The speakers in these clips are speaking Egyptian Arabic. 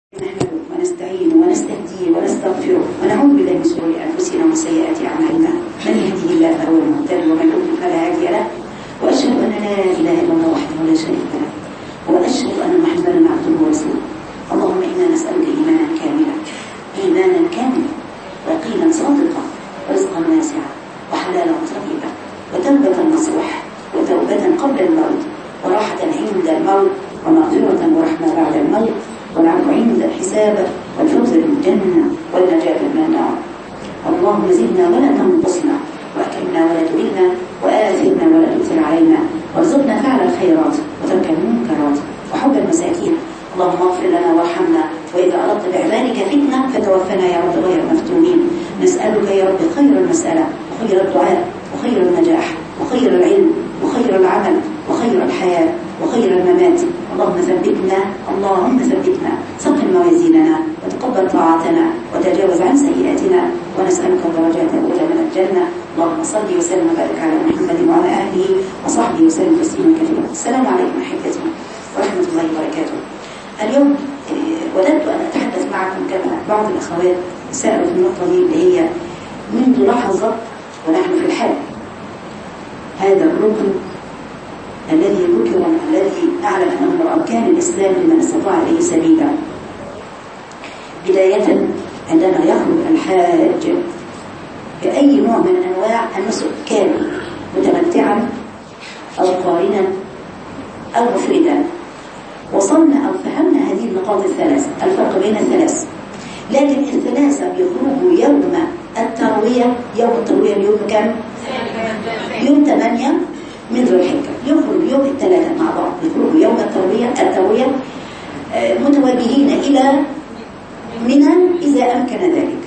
نحمده ونستعينه ونستهديه ونستغفره ونعوذ بالله من شرور انفسنا ومن سيئات اعمالنا من يهده الله فهو المهتد ومن يضلل فلا هادي له واشهد ان لا اله الا الله وحده لا شريك له واشهد ان محمدا عبده ورسوله اللهم انا نسالك ايمانا كاملا ايمانا كاملا ويقينا صادقا ورزقا واسعا وحلالا طيبا وتوبه نصوح وتوبه قبل الموت وراحه عند الموت ومغفره ورحمه بعد الموت والعفو عند الحساب والفوز بالجنة والنجاة من النار اللهم زدنا ولا تنقصنا وأكرمنا ولا تهنا وآثرنا ولا تؤثر علينا وارزقنا فعل الخيرات وترك المنكرات وحب المساكين اللهم اغفر لنا وارحمنا وإذا أردت بعذابك فتنة فتوفنا يا رب غير مفتونين نسألك يا رب خير المسألة وخير الدعاء وخير النجاح وخير العلم وخير العمل وخير الحياة وخير الممات اللهم ثبتنا اللهم ثبتنا ثقل موازيننا وتقبل طاعتنا وتجاوز عن سيئاتنا ونسألك درجات الأولى من الجنة اللهم صل وسلم وبارك على محمد وعلى آله وصحبه وسلم تسليما كثيرا السلام عليكم أحبتي ورحمة الله وبركاته اليوم وددت أن أتحدث معكم كما بعض الأخوات سألوا في النقطة دي اللي هي منذ لحظة ونحن في الحج هذا الركن الذي ذكر الذي أعلم أنه من أركان الإسلام لمن استطاع إليه سبيلا بداية عندما يخرج الحاج بأي نوع من أنواع النسك كان متمتعا أو قارنا أو مفردا وصلنا أو فهمنا هذه النقاط الثلاث الفرق بين الثلاث لكن الثلاثة بيخرجوا يوم التروية يوم التروية اليوم كم؟ يوم 8 من ذو الحجة يخرج يوم الثلاثة مع بعض يخرجوا يوم التروية التروية متوجهين إلى منى إذا أمكن ذلك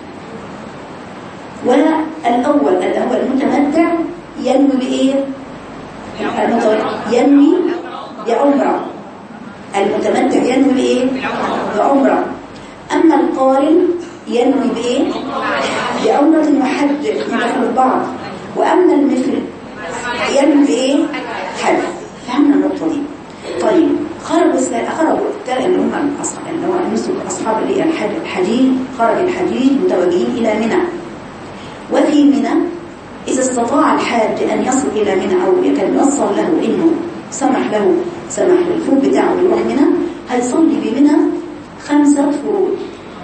والأول الأول المتمتع ينوي بإيه؟ ينوي بعمرة المتمتع ينوي بإيه؟ بعمرة أما القارن ينوي بإيه؟ بعمرة وحج يدخل بعض وأما المفرد ينوي بإيه؟ حج فهمنا النقطة دي طيب خرجوا خرجوا اللي هم الأصحاب اللي هو النسك أصحاب اللي الحج الحجيج خرج الحجيج متوجهين إلى منى وفي منى إذا استطاع الحاج أن يصل إلى منى أو كان يصل له إنه سمح له سمح للفوق بتاعه يروح منى هيصلي بمنى خمسة فروض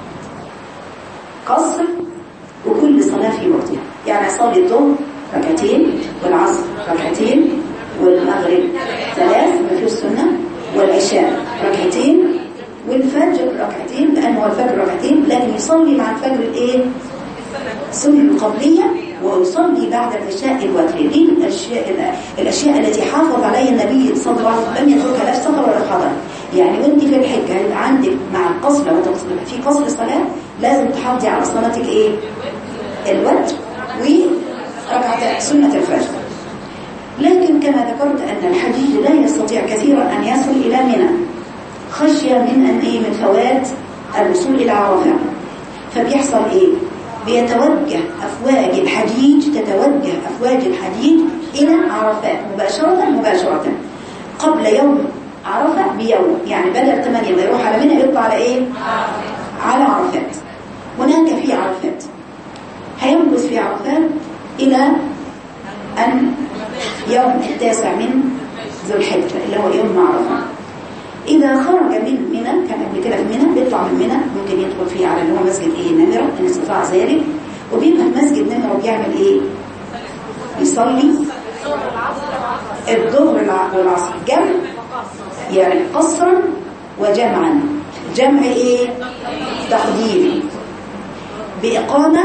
قصر وكل صلاة في وقتها يعني يصلي الظهر ركعتين والعصر ركعتين والمغرب ثلاث ما فيش سنة والعشاء ركعتين والفجر ركعتين لأنه الفجر ركعتين لكن يصلي مع الفجر الايه السنة القبلية ويصلي بعد العشاء الوتر دي الأشياء, الأشياء التي حافظ عليها النبي صلى الله عليه وسلم لم يتركها لا في سفر ولا في حضر يعني وانت في الحجة هيبقى عندك مع القصر لو في قصر صلاة لازم تحافظي على صلاتك ايه الوتر وركعة سنة الفجر لكن كما ذكرت أن الحجيج لا يستطيع كثيرا أن يصل إلى منى خشية من أن إيه من فوات الوصول إلى عرفة فبيحصل إيه بيتوجه أفواج الحجيج تتوجه أفواج الحجيج إلى عرفات مباشرة مباشرة قبل يوم عرفة بيوم يعني بدل 8 ما يروح على منى يطلع على إيه على عرفات هناك في عرفات هيمكث في عرفات إلى أن يوم التاسع من ذو الحجة اللي هو يوم عرفة إذا خرج من منى كان قبل كده في منى بيطلع من منى ممكن يدخل فيه على اللي هو مسجد إيه نمرة إن استطاع ذلك وبيبقى في مسجد نمرة وبيعمل إيه؟ يصلي الظهر والعصر جمع يعني قصرا وجمعا جمع إيه؟ تقديم بإقامة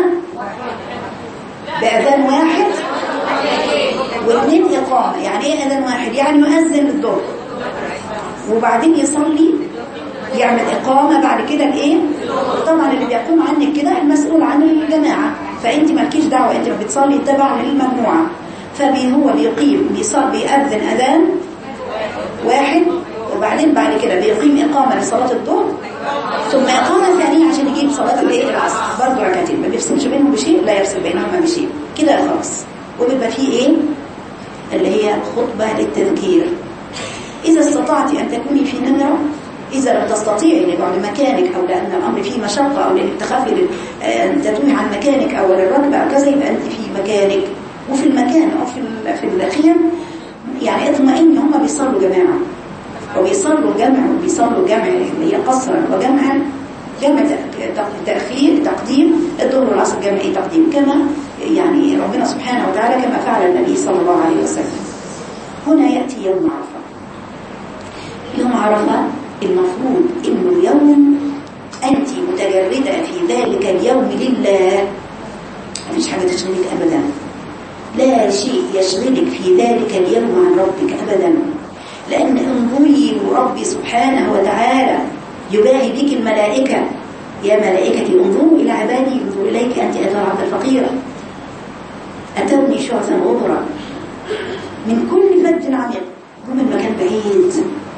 بأذان واحد واثنين إقامة يعني إيه أذان واحد يعني يؤذن الظهر وبعدين يصلي يعمل إقامة بعد كده الإيه طبعا اللي بيقوم عنك كده المسؤول عن الجماعة فأنت مالكيش دعوة أنت بتصلي تبع للمجموعة فهو بيقيم بيصلي بيأذن أذان واحد وبعدين بعد كده بيقيم إقامة لصلاة الظهر ثم إقامة ثانية عشان يجيب صلاة الايه العصر برضه ركعتين ما بيفصلش بينهم بشيء لا يفصل بينهما بشيء كده خلاص وبيبقى فيه ايه اللي هي خطبة للتذكير إذا استطعت أن تكوني في نمرة إذا لم تستطيعي انك بعد مكانك أو لأن الأمر فيه مشقة أو لأنك تخافي أن تتوهي عن مكانك أو للركبة أو كذا يبقى أنت في مكانك وفي المكان أو في في الخيم يعني اطمئني هم بيصلوا جماعة وبيصلوا جمع وبيصلوا جمع اللي هي قصرا وجمعا جمع تأخير تقديم الظهر والعصر جمع ايه تقديم كما يعني ربنا سبحانه وتعالى كما فعل النبي صلى الله عليه وسلم هنا يأتي يوم عرفة يوم عرفة المفروض انه اليوم انت متجردة في ذلك اليوم لله مفيش حاجة تشغلك ابدا لا شيء يشغلك في ذلك اليوم عن ربك ابدا لان انظري ربي سبحانه وتعالى يباهي بك الملائكة يا ملائكتي انظروا إلى عبادي انظروا إليك أنت أيها العبد الفقيرة أتوني شعثا غبرا من كل فج عميق ومن مكان بعيد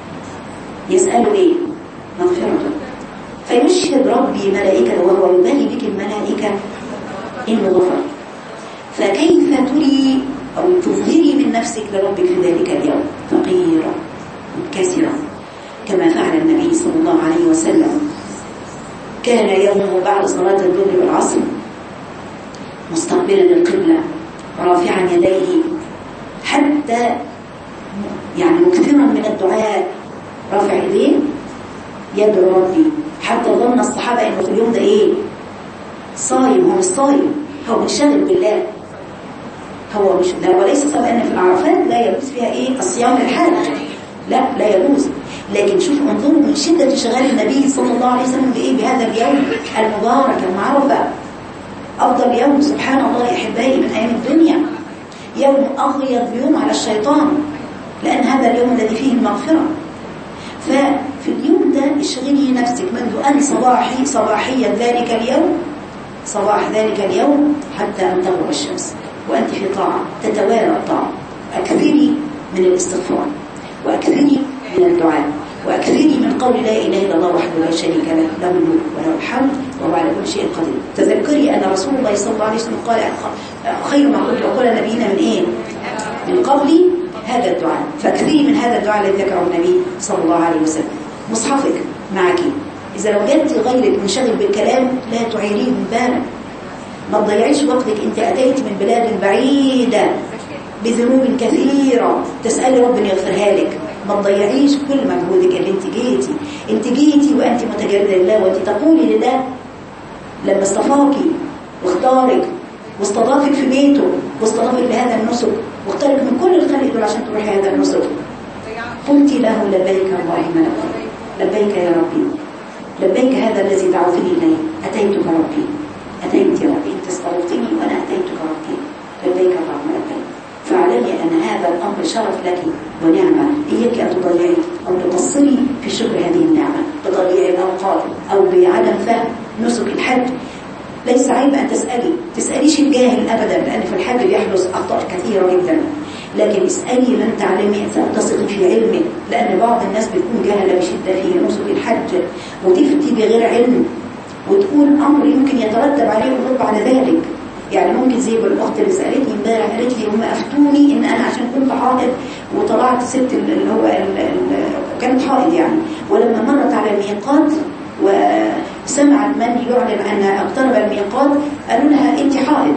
يسألوا إيه مغفرته فيشهد ربي ملائكة وهو يباهي بك الملائكة إنه غفر فكيف تري أو تظهري من نفسك لربك في ذلك اليوم فقيرة كثيرة كما فعل النبي صلى الله عليه وسلم كان يومه بعد صلاة الظهر والعصر مستقبلا القبلة رافعا يديه حتى يعني مكثرا من الدعاء رافع يديه يدعو ربي حتى ظن الصحابة انه في اليوم ده ايه صايم هو مش صايم هو منشغل بالله هو مش ده وليس سبب ان في العرفات لا يجوز فيها ايه الصيام الحاج لا لا يجوز لكن شوف انظروا من شدة شغال النبي صلى الله عليه وسلم بإيه بهذا اليوم المبارك المعرفة أفضل يوم سبحان الله يا أحبائي من أيام الدنيا يوم أغيض يوم على الشيطان لأن هذا اليوم الذي فيه المغفرة ففي اليوم ده اشغلي نفسك منذ أن صباحي صباحيا ذلك اليوم صباح ذلك اليوم حتى أن تغرب الشمس وأنت في طاعة تتوالى الطاعة أكثري من الاستغفار وأكثري من الدعاء وأكثري من قول لا إله إلا الله وحده لا شريك له له الملك وله الحمد وهو على كل شيء قدير تذكري أن رسول الله صلى الله عليه وسلم قال خير ما قلت وقال نبينا من إيه من قبلي هذا الدعاء فاكثري من هذا الدعاء الذي ذكره النبي صلى الله عليه وسلم مصحفك معك إذا لو وجدت غيرك منشغل بالكلام لا تعيريه من بالك ما تضيعيش وقتك انت أتيت من بلاد بعيدة بذنوب كثيرة تسألي ربنا يغفرها لك ما تضيعيش كل مجهودك اللي انت جيتي انت جيتي وانت متجردة لله وانت تقولي لله لما اصطفاكي واختارك واستضافك في بيته واستضافك لهذا النسك واختارك من كل الخلق دول عشان تروحي هذا النسك قلت له لبيك اللهم لبيك لبيك يا ربي لبيك هذا الذي دعوتني اليه اتيتك ربي اتيت ربي انت استضفتني وانا اتيتك ربي لبيك اللهم لبيك فاعلمي أن هذا الأمر شرف لك ونعمة إياك أن تضيعي أو تقصري في شكر هذه النعمة بتضييع الأوقات أو بعدم فهم نسك الحج ليس عيب أن تسألي تسأليش الجاهل أبدا لأن في الحج بيحدث أخطاء كثيرة جدا لكن اسألي من تعلمي تثقي في علمك لأن بعض الناس بتكون جاهلة بشدة في نسك الحج وتفتي بغير علم وتقول أمر يمكن يترتب عليه الرد على ذلك يعني ممكن زي الاخت اللي سالتني امبارح قالت لي هم افتوني ان انا عشان كنت حائض وطلعت ست اللي هو كانت حائض يعني ولما مرت على الميقات وسمعت من يعلن ان اقترب الميقات قالوا لها انت حائض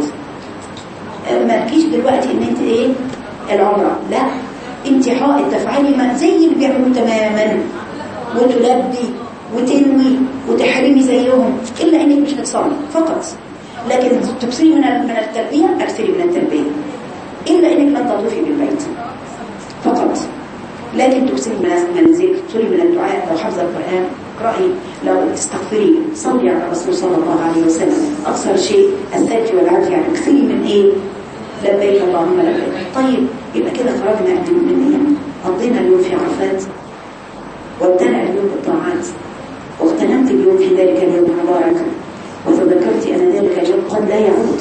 ما تجيش دلوقتي ان انت ايه العمره لا انت حائض تفعلي ما زي اللي بيعملوا تماما وتلبي وتنوي وتحرمي زيهم الا انك مش هتصلي فقط لكن تكثري من من التلبية أكثري من التلبية إلا إنك لن تطوفي بالبيت فقط لكن تكثري من المنازل تكثري من الدعاء لو حفظ القرآن اقرأي لو تستغفري صلي على الرسول صلى الله عليه وسلم أكثر شيء الثلج والعافية يعني اكثري من إيه لبيك اللهم لبيك طيب يبقى كده خرجنا من إيه قضينا اليوم في عرفات وابتلع اليوم بالطاعات واغتنمت اليوم في ذلك اليوم المبارك وتذكرت أن ذلك اليوم قد لا يعود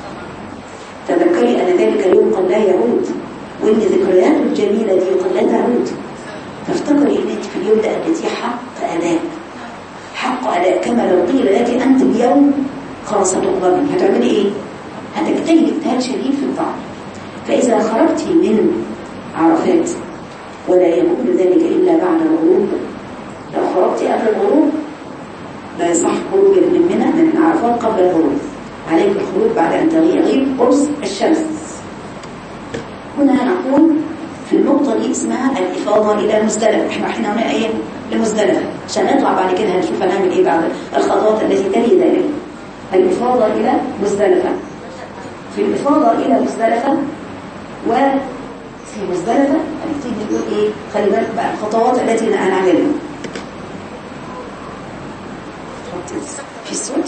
تذكري أن ذلك اليوم قد لا يعود وإن ذكريات الجميلة دي قد لا تعود فافتكري أن أنت في اليوم ده أديتي حق أداء حق أداء كما لو قيل لك أنت اليوم خلاص هتقبلي هتعملي إيه؟ هتجتهدي اجتهاد شديد في الطاعة فإذا خرجت من عرفات ولا يكون ذلك إلا بعد الغروب لو خرجت قبل الغروب لا يصح خروج من منى من عرفات قبل الغروب عليك الخروج بعد أن تغيب قرص الشمس هنا نقول في النقطة دي اسمها الإفاضة إلى مزدلفة احنا رايحين هنا ايه لمزدلفة عشان نطلع بعد كده هنشوف هنعمل ايه بعد الخطوات التي تلي ذلك الإفاضة إلى مزدلفة في الإفاضة إلى مزدلفة وفي مزدلفة هنبتدي نقول ايه خلي بالك بقى الخطوات التي هنعملها في الصوت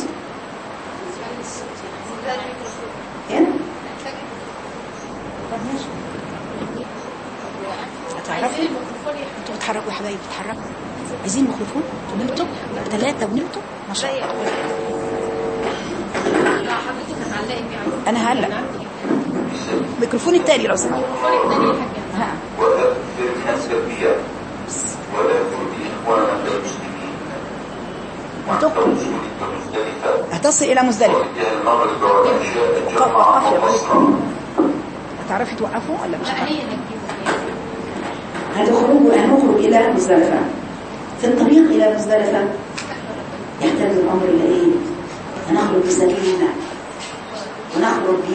هنا طب ماشي هتعرفوا انتوا بتحركوا يا حبايبي بتحركوا عايزين ميكروفون انتوا نمتوا ثلاثة ونمتوا ما شاء الله لا حضرتك هتعلقي بيه على انا هعلق الميكروفون التاني لو سمحت ها وأكثر من السلبيات ولا تؤذي إخوانك المسلمين هتخرج. وتوصلك مختلفة هتصل الى مزدلفة واتجاه المغرب والعشاء وقف- جمعا وقف يا وقصرا هتعرفي توقفوا ولا مش لا هتعرفوا هي اللي تجيبه هتخرجوا هنخرج إلى مزدلفة في الطريق إلى مزدلفة يحتاج الأمر إلى إيه؟ هنخرج بسكينة ونخرج ب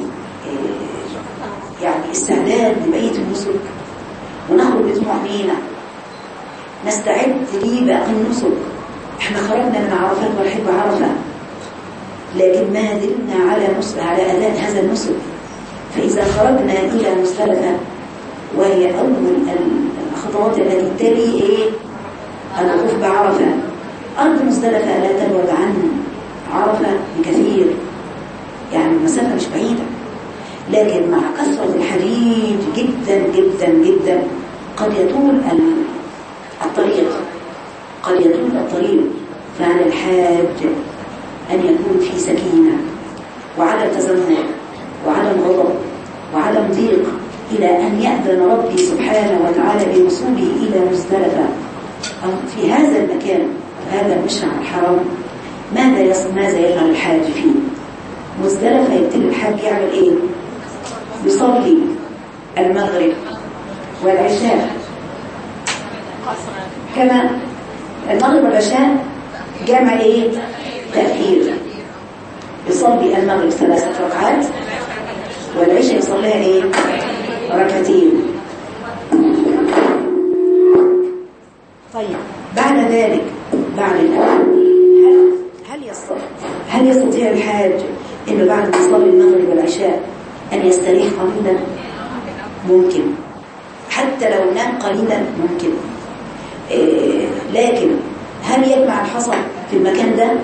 آه، يعني استعداد لبقية النسك ونخرج بطمأنينة نستعد لباقي النسك احنا خرجنا من عرفات والحب عرفة لكن ما زلنا على نسك على أداء هذا النسك فإذا خرجنا إلى مزدلفة وهي أول الخطوات التي تلي إيه؟ الوقوف بعرفة أرض مزدلفة لا تبعد عن عرفة بكثير يعني المسافة مش بعيدة لكن مع كثرة الحديد جدا جدا جدا قد يطول ال- الطريق قد يطول الطريق فعلى الحاج أن يكون في سكينة وعدم تذمر وعدم غضب وعدم ضيق إلى أن يأذن ربي سبحانه وتعالى بوصوله إلى مزدلفة أو في هذا المكان هذا المشرع الحرام ماذا يص... ماذا يفعل الحاج فيه مزدلفة يبتدي الحاج يعمل إيه يصلي المغرب والعشاء كما المغرب والعشاء جمع ايه تأخير يصلي المغرب ثلاثة ركعات والعشاء يصليها ايه ركعتين طيب بعد ذلك بعد الأذان هل هل يستطيع هل يستطيع الحاج انه بعد ما يصلي المغرب والعشاء ان يستريح قليلا ممكن حتى لو نام قليلا ممكن إيه لكن هل يجمع الحصى في المكان ده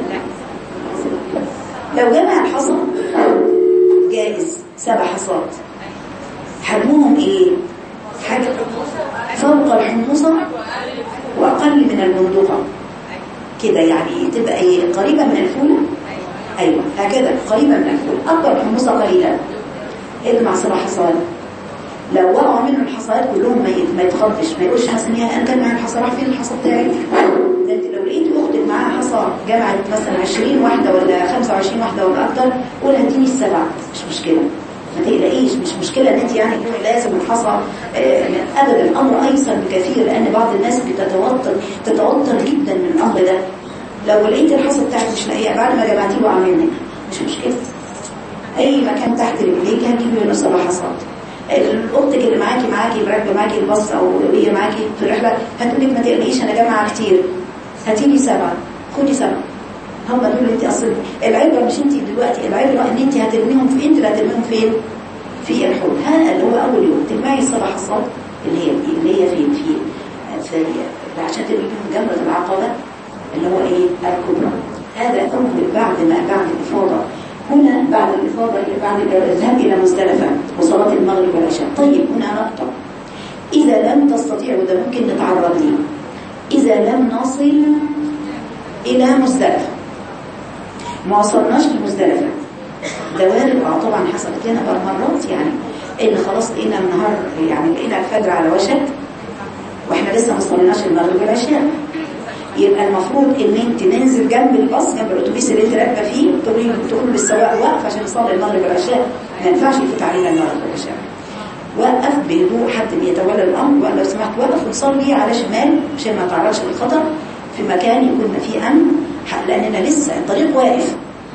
لو جمع الحصى جائز سبع حصات حجمهم ايه حجم فوق الحموصة واقل من البندقة كده يعني تبقى ايه قريبة من الفول ايوه هكذا قريبة من الفول اكبر الحموصة قليلا اجمع سبع حصات لو وقعوا منه الحصيات كلهم ما يت- ما يتخضش ما يقولش حسن يا انا كان معايا الحصى راح فين الحصى بتاعي ده انت لو لقيت اختك معاها حصى جمعت مثلا 20 واحده ولا 25 واحده ولا اكتر قول هديني السبعه مش مشكله ما تقلقيش مش مشكله ان انت يعني تقولي لازم الحصى آه، ابدا الامر ايسر بكثير لان بعض الناس بتتوتر تتوتر جدا من الامر ده لو لقيت الحصى بتاعك مش لاقيه بعد ما جمعتيه وقع منك مش مشكله اي مكان تحت رجليك هتجيبي منه سبع حصات اختك اللي معاكي معاكي راكبه معاكي الباص او هي معاكي في الرحله هتقول لك ما تقلقيش انا جامعه كتير هاتي لي سبعه خدي سبعه هم دول اللي انت اصلا العبره مش انت دلوقتي العبره ان انت هترميهم في انت اللي هترميهم فين في الحوض هذا اللي هو اول يوم تجمعي السبع حصات اللي هي اللي هي فين في في عشان ترميهم جمره العقبه اللي هو ايه الكبرى هذا اول بعد ما بعد الافاضه هنا بعد الإفاضة بعد الذهاب إلى مزدلفة وصلاة المغرب والعشاء طيب هنا نقطة إذا لم تستطيعوا ده ممكن نتعرض ليه إذا لم نصل إلى مزدلفة ما وصلناش لمزدلفة ده وارد اه طبعا حصلت لنا بقى مرات يعني ان خلاص لقينا النهار يعني لقينا الفجر على وشك واحنا لسه ما صليناش المغرب والعشاء يبقى المفروض ان انت ننزل جنب الباص جنب الاتوبيس اللي انت راكبه فيه تقولي تقول للسواق وقف عشان يصلي المغرب والعشاء ما ينفعش يفوت علينا المغرب والعشاء وقف بهدوء حد بيتولى الامر وقال لو سمحت وقف وصلي على شمال عشان ما تعرضش للخطر في مكان يكون فيه امن ح- لاننا لسه الطريق واقف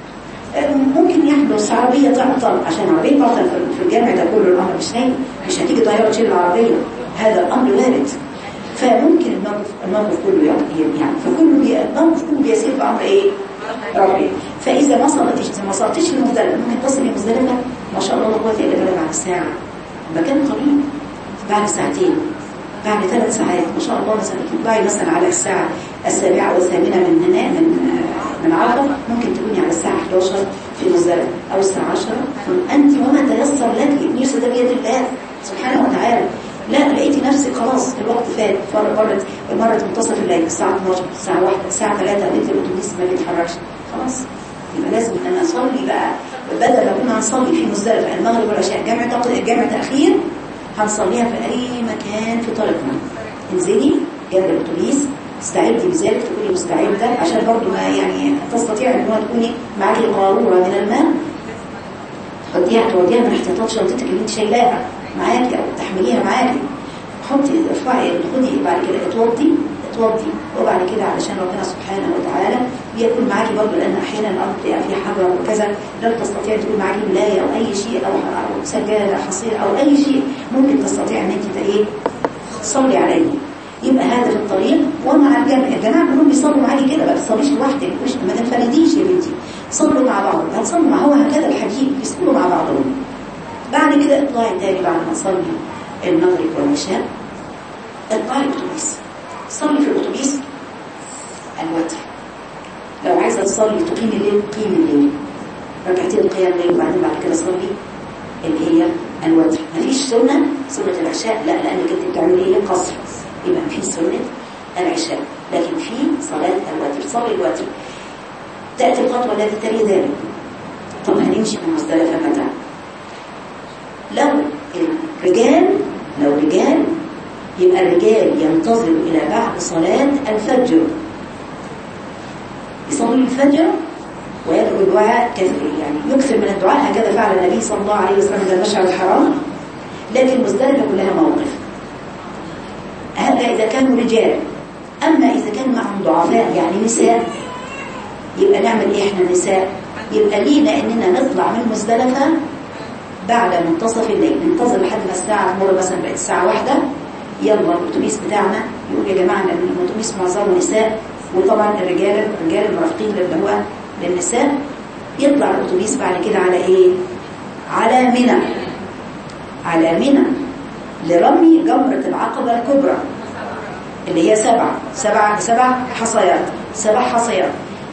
ممكن يحدث عربية تعطل عشان عربية تعطل في- في الجامع ده كله الأمر مش نايم مش هتيجي طيارة تشيل العربية هذا الأمر وارد فممكن الموقف الموقف كله يق- يعني فكله بي... الموقف كله بيسير بأمر إيه؟ ربي فإذا ما صلتش إذا ما صلتش لمزدلفة ممكن تصل لمزدلفة ما شاء الله لا قوة إلا بالله بعد ساعة مكان قريب بعد ساعتين بعد ثلاث ساعات ما شاء الله مثلا تطلعي مثلا على الساعة السابعة والثامنة من هنا من من عرفة ممكن تكوني على الساعة 11 في مزدلفة أو الساعة 10 أنت وما تيسر لك يوسف ده بيد الله سبحانه وتعالى لا لقيتي نفسك خلاص الوقت فات مرة مرت مرت منتصف الليل الساعة 12 الساعة 1 الساعة 3 لقيت الأتوبيس ما بيتحركش خلاص يبقى لازم ان انا اصلي بقى بدل ما كنا هنصلي في مزدلفه المغرب والعشاء جامع تق- جامع تاخير هنصليها في اي مكان في طريقنا انزلي جنب الاتوبيس استعدي بذلك تكوني مستعده عشان برضو ما يعني تستطيع ان هو تكوني معاكي قاروره من الماء تحطيها توديها من احتياطات شنطتك اللي انت شايلاها معاكي او تحمليها معاكي حطي ارفعي خدي بعد كده اتوضي اتوضي وبعد كده علشان ربنا سبحانه وتعالى بيكون معاكي برضه لان احيانا الارض بتبقى فيها حجر وكذا لا تستطيع تكون معاكي ملايه او اي شيء او او سجاده حصير او اي شيء ممكن تستطيع ان انت ايه تصلي عليه يبقى هذا في الطريق ومع الجمع الجماعه كلهم بيصلوا معاكي كده ما تصليش لوحدك مش ما تنفرديش يا بنتي صلوا مع بعض هتصلوا مع هو هكذا الحديث بيصلوا مع بعضهم بعد كده اطلعي تاني بعد ما تصلي المغرب والعشاء اطلعي الاتوبيس صلي في الاتوبيس الوتر لو عايزه تصلي تقيم الليل قيم الليل ركعتين قيام الليل وبعدين بعد كده صلي اللي هي الوتر مفيش سنه سنه العشاء لا لانك انت بتعملي ايه قصر يبقى في سنه العشاء لكن في صلاه الوتر صلي الوتر تاتي الخطوه التي تلي ذلك طب هنمشي من مزدلفه متى لو الرجال لو رجال يبقى الرجال ينتظر إلى بعد صلاة الفجر يصلي الفجر ويدعو دعاء كثير يعني يكثر من الدعاء هكذا فعل النبي صلى الله عليه وسلم في المشعر الحرام لكن مزدلفة كلها موقف هذا إذا كانوا رجال أما إذا كان معهم ضعفاء يعني نساء يبقى نعمل إيه إحنا نساء يبقى لينا إننا نطلع من مزدلفة بعد منتصف الليل ننتظر لحد ما الساعة تمر مثلا بقت الساعة واحدة يلا الأتوبيس بتاعنا يقول يا جماعة إن الأتوبيس معظمه نساء وطبعا الرجال الرجال المرافقين اللي هو للنساء يطلع الأتوبيس بعد كده على إيه؟ على منى على منى لرمي جمرة العقبة الكبرى اللي هي سبع سبع سبع حصيات سبع حصيات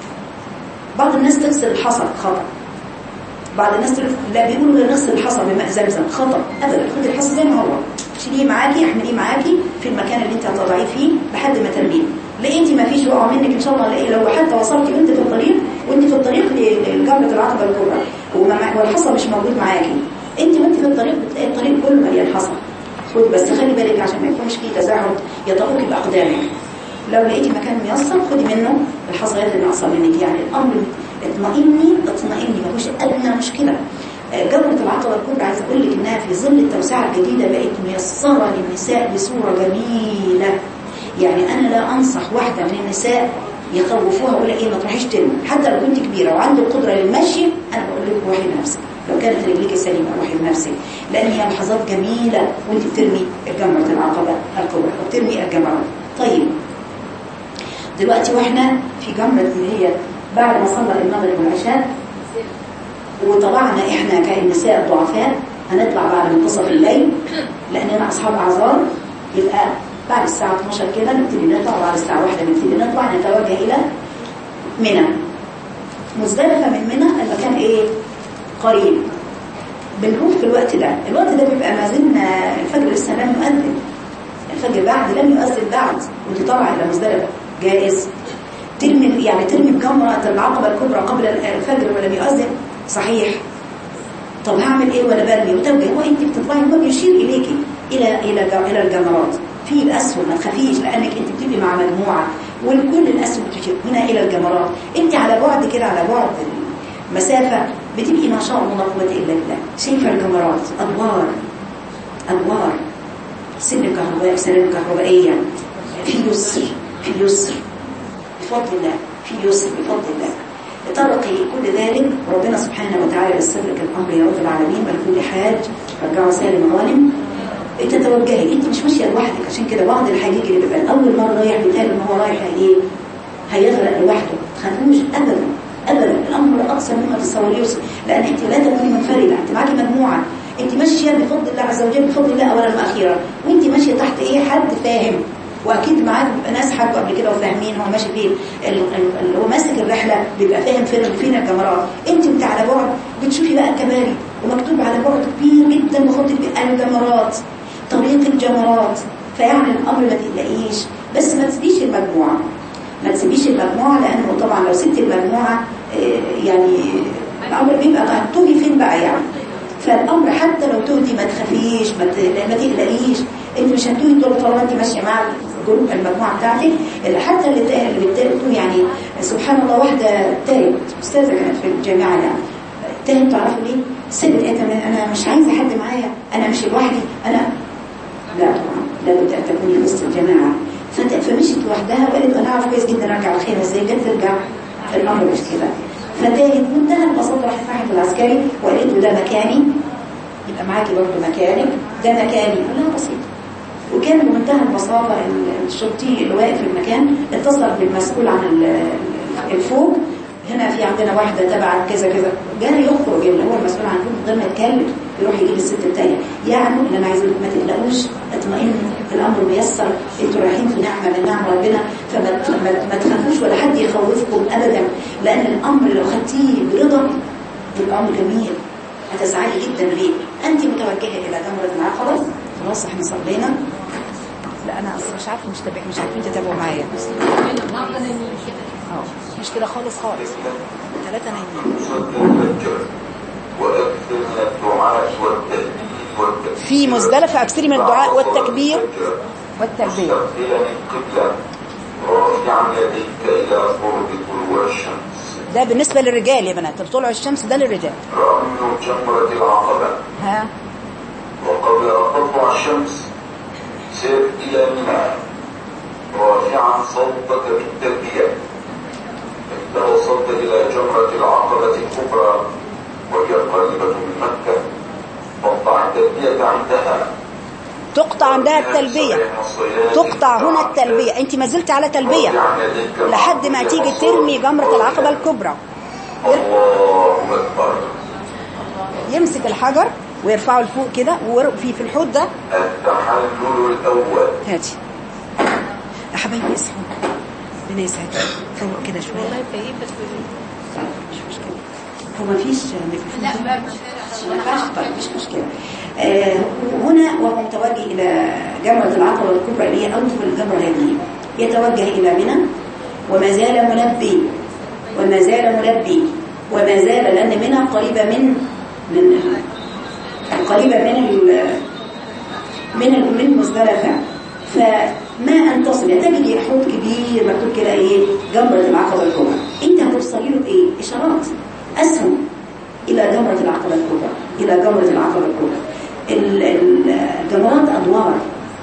بعض الناس تغسل الحصى خطأ بعض الناس تقول لا بيقولوا لا نغسل الحصى بماء زمزم خطأ ابدا خدي الحصى زي ما هو شيليه معاكي احمليه معاكي في المكان اللي انت هتضعيه فيه لحد ما ترميه لقيتي ما فيش وقع منك ان شاء الله لاقي لو حتى وصلتي وانت في الطريق وانت في الطريق لجمره العقبه الكبرى وما- والحصى مش موجود معاكي انت وانت في الطريق بتلاقي الطريق كله مليان حصى خدي بس خلي بالك عشان ما يكونش فيه تزاحم يطأوك باقدامك لو لقيتي مكان ميسر خدي منه الحصيات اللي ناقصه منك يعني الامر اطمئني اطمئني ما فيش ادنى مشكله آه، جبرة العقبة الكبرى عايزه اقول لك انها في ظل التوسعه الجديده بقت ميسره للنساء بصوره جميله يعني انا لا انصح واحده من النساء يخوفوها ولا ايه ما تروحيش ترمي حتى لو كنت كبيره وعندك قدره للمشي انا بقول لك روحي بنفسك لو كانت رجليك سليمه روحي بنفسك لان هي لحظات جميله وانت بترمي جمره العقبه الكبرى وبترمي الجمرات طيب دلوقتي واحنا في جمرة اللي هي بعد ما صلى المغرب والعشاء وطلعنا احنا كالنساء الضعفاء هنطلع بعد منتصف الليل لاننا اصحاب اعذار يبقى بعد الساعة 12 كده نبتدي نطلع بعد الساعة 1 نبتدي نطلع نتوجه الى منى مزدلفة من منى المكان ايه قريب بنروح في الوقت ده الوقت ده بيبقى ما زلنا الفجر لسه لم يؤذن الفجر بعد لم يؤذن بعد وانت طالعه الى مزدلفه جائز ترمي يعني ترمي بجمرة العقبة الكبرى قبل الفجر ولم يؤذن صحيح طب هعمل ايه وانا برمي وتوجه هو انت بتطلعي هو بيشير اليكي الى الى الى الجمرات في الاسهم ما تخافيش لانك انت بتبقي مع مجموعه والكل الاسهم بتشير هنا الى الجمرات انت على بعد كده على بعد مسافه بتبقي ما شاء الله لا قوه الا بالله شايفه الجمرات انوار انوار سن كهربائي سلام كهربائيه في يسر في يسر بفضل الله في يسر بفضل الله ترقي كل ذلك ربنا سبحانه وتعالى يسر لك الامر يا رب العالمين ولكل حاج رجعوا سالم غانم تتوجهي انت مش ماشيه لوحدك عشان كده بعض الحجيج اللي بيبقى اول مره رايح بيتهيأ ان هو رايح ايه هيغرق لوحده ما تخافوش ابدا ابدا الامر اقصى مما تتصوريه لان انت لا تكوني منفرده انت معاكي مجموعه انت ماشيه بفضل الله عز وجل بفضل الله اولا واخيرا وانت ماشيه تحت ايه حد فاهم واكيد معاك بيبقى ناس حبوا قبل كده وفاهمين هو ماشي فين ال- ال- اللي هو ماسك الرحله بيبقى فاهم فين فين الكاميرات انت انت على بعد بتشوفي بقى الكباري ومكتوب على بعد كبير جدا بخط كبير الجمرات طريق الجمرات فيعني الامر ما تقلقيش بس ما تسيبيش المجموعه ما تسيبيش المجموعه لانه طبعا لو سبت المجموعه آه، يعني الامر بيبقى هتوهي فين بقى يعني فالامر حتى لو تهدي ما تخافيش ما ت- ما تقلقيش انت مش هتوهي طول طالما انت ماشيه مع الجروب المجموعه بتاعتك اللي حتى اللي تا- اللي بتتوه يعني سبحان الله واحده تاهت استاذه كانت في الجامعه يعني تاهت تعرفوا ليه؟ سبت قالت انا أنا مش عايزه حد معايا انا مش لوحدي انا لا طبعا لابد ان تكوني في وسط الجماعه فت- فمشيت لوحدها وقالت انا اعرف كويس جدا ارجع الخير ازاي جت ترجع الامر مش كده فتاهت منتهى البساطه راحت راحت العسكري وقالت له ده مكاني يبقى معاكي برضه مكانك ده مكاني كلها بسيطه وكان بمنتهى البساطه ال- الشرطي اللي واقف في المكان اتصل بالمسؤول عن ال- الفوق هنا في عندنا واحده تبع كذا كذا جاري يخرج اللي هو المسؤول عن الفوق من غير ما يتكلم يروح يجيب الست التانية يعني اللي انا عايزه ما تقلقوش اطمئنوا الامر ميسر انتوا رايحين في نعمه من نعم ربنا فما ت- ما- ما تخافوش ولا حد يخوفكم ابدا لان الامر لو خدتيه برضا الامر جميل هتسعدي جدا بيه انت متوجهه الى جمره العقبه خلاص احنا صلينا لا انا اصلا مش عارفه مش تابع مش عارفين تتابعوا معايا اه مش كده خالص خالص ثلاثه نايمين صلي الفجر وأكثر من الدعاء والتهديد والتكبير في مزدلفه اكثري من الدعاء والتكبير الفجر والتلبيه مستقبلا القبلة رافعا يديك إلى قرب طلوع الشمس ده بالنسبه للرجال يا بنات طلوع الشمس ده للرجال رمي جمرة العقبة ها وقبل أن تطلع الشمس سر إلى منى رافعا صوتك بالتلبية إذا وصلت إلى جمرة العقبة الكبرى وهي قريبة من مكة فاقطع التلبية عندها تقطع عندها التلبيه تقطع هنا التلبيه انت ما زلت على تلبيه لحد ما تيجي ترمي جمره العقبه الكبرى الله أكبر يمسك الحجر ويرفعه لفوق كده وفي في الحوض ده التحلل الأول هاتي يا حبايبي اصحوا ربنا يسعدك فوق كده شويه والله كئيب بس مش مشكله هو مفيش لا ما مش ما ينفعش طيب مش مشكله آه هنا وهو متوجه الى جمره العقبه الكبرى اللي هي اول الجمره هذه يتوجه الى منى وما زال ملبي وما زال ملبي وما زال لان منى قريبه من من قريبه من ال من ال- من مزدلفه فما ان تصل تجد حوض كبير مكتوب كده ايه جمره العقبه الكبرى انت هتوصلي له بايه اشارات اسهم الى جمره العقبه الكبرى الى جمره العقبه الكبرى ال- ال- الجمرات ادوار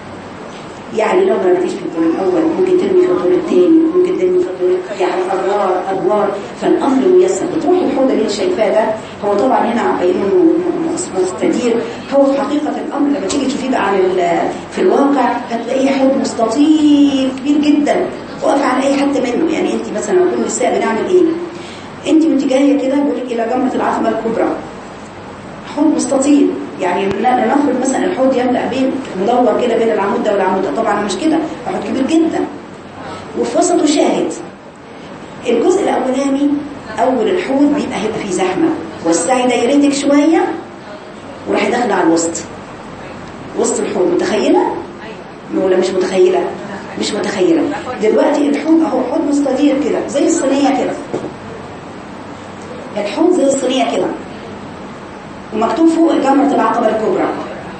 يعني لو ما رميتيش في الدور الاول ممكن ترمي في الدور الثاني ممكن ترمي في الدور يعني ادوار ادوار فالامر ميسر بتروحي الحوض اللي انت شايفاه ده هو طبعا هنا عاملينه مستدير هو في حقيقه الامر لما تيجي تشوفيه بقى على ال- في الواقع هتلاقيه حوض مستطيل كبير جدا واقف على اي حد منه يعني انت مثلا لو كل النساء بنعمل ايه انت وانت جايه كده بقول لك الى جمره العتبه الكبرى حوض مستطيل يعني ن- نفرض مثلا الحوض يملا بين مدور كده بين العمود ده والعمود ده طبعا مش كده حوض كبير جدا وفي وسطه شاهد الجزء الاولاني اول الحوض بيبقى هيبقى فيه زحمه وسعي دايرتك شويه وراح داخله على الوسط وسط الحوض متخيله ولا مش متخيله مش متخيله دلوقتي الحوض اهو حوض مستدير كده زي الصينيه كده الحوض زي الصينيه كده ومكتوب فوق جمرة العقبة الكبرى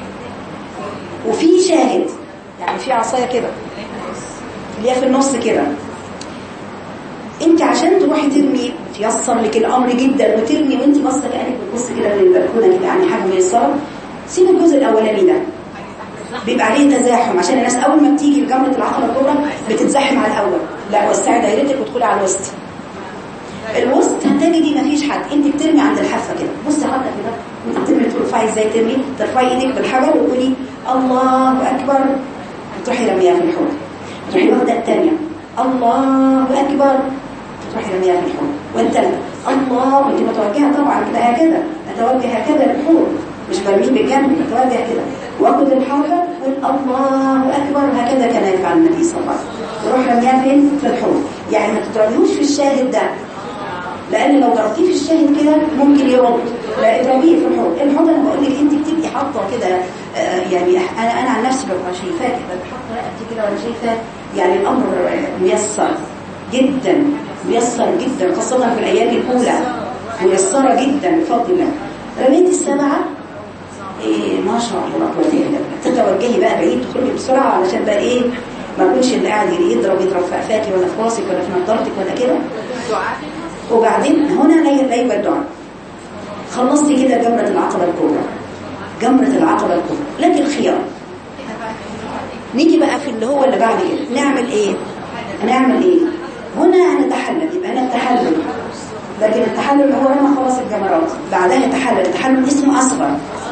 وفي شاهد يعني في عصاية كده اللي هي في النص كده انت عشان تروحي ترمي تيسر لك الامر جدا وترمي وانت باصه كانك بتبص كده من البلكونه كده يعني حاجه ميسره سيب الجزء الاولاني ده بيبقى عليه تزاحم عشان الناس اول ما بتيجي لجمره العقبه الكبرى بتتزاحم على الاول لا وسعي دايرتك وادخلي على الوسط الوسط هتجدي مفيش حد انت بترمي عند الحافه كده بصي حاطه كده وانت بترمي ترفعي ازاي ترمي ترفعي ايدك بالحجر وتقولي الله اكبر تروحي رميها في الحوض تروحي واخده الثانيه الله اكبر تروحي رميها في الحوض والثالثه الله وانت متوجهه طبعا كده هكذا اتوجه هكذا للحوض مش برميه بالجنب اتوجه كده واخد الحجر واقول الله اكبر هكذا كان يفعل النبي صلى الله عليه وسلم يروح رميها فين في الحوض يعني ما تترميوش في الشاهد ده لان لو ضربتيه في الشاهد كده ممكن يرد لا اضربيه في الحوض الحوض انا بقول لك انت بتبقي حاطه كده آه، يعني انا انا عن نفسي ببقى شايفاه كده بحط رقبتي كده وانا شايفه يعني الامر ميسر جدا ميسر جدا خاصه في الايام الاولى ميسره جدا بفضل الله رميت السبعه إيه ما شاء الله لا قوه الا بالله تتوجهي بقى بعيد تخرجي بسرعه علشان بقى ايه ما يكونش اللي قاعد يضرب يضرب في قفاكي ولا في راسك ولا في نضارتك ولا كده وبعدين هنا لا لا يبقى الدعاء خلصتي كده جمرة العقبة الكبرى جمرة العقبة الكبرى لكن خيار نيجي بقى في اللي هو اللي بعد كده نعمل ايه هنعمل ايه هنا هنتحلل يبقى هنا التحلل لكن التحلل هو لما خلص الجمرات بعدها يتحلل التحلل اسمه اصغر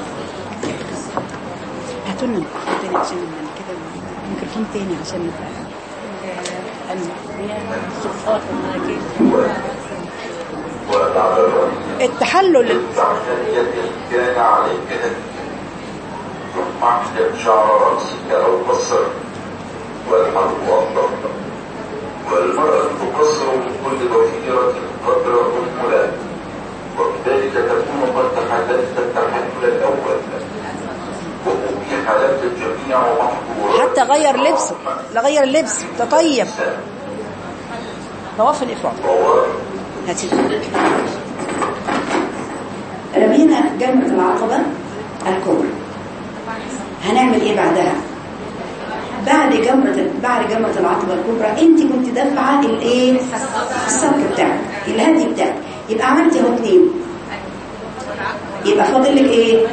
هاتوا لنا تاني عشان كده ميكروفون تاني عشان نبقى وبعد الرمي التحلل التعتدية كان عليك أن تحمل شعر رأسك أو قصر والحلق أفضل والمرأة تقصر من كل ضفيرة قدر أنملة وبذلك تكون قد تحللت التحلل الأول وأبيح لك جميع محظورات حتى غير لبسه لا غير اللبس تطيب طواف الإفراد رواه هاتي رمينا جمرة العقبة الكبرى هنعمل ايه بعدها بعد جمرة بعد جمرة العقبة الكبرى انت كنت دافعة الايه السبك بتاعك الهدي بتاعك يبقى عملتي اهو اتنين يبقى فاضل لك ايه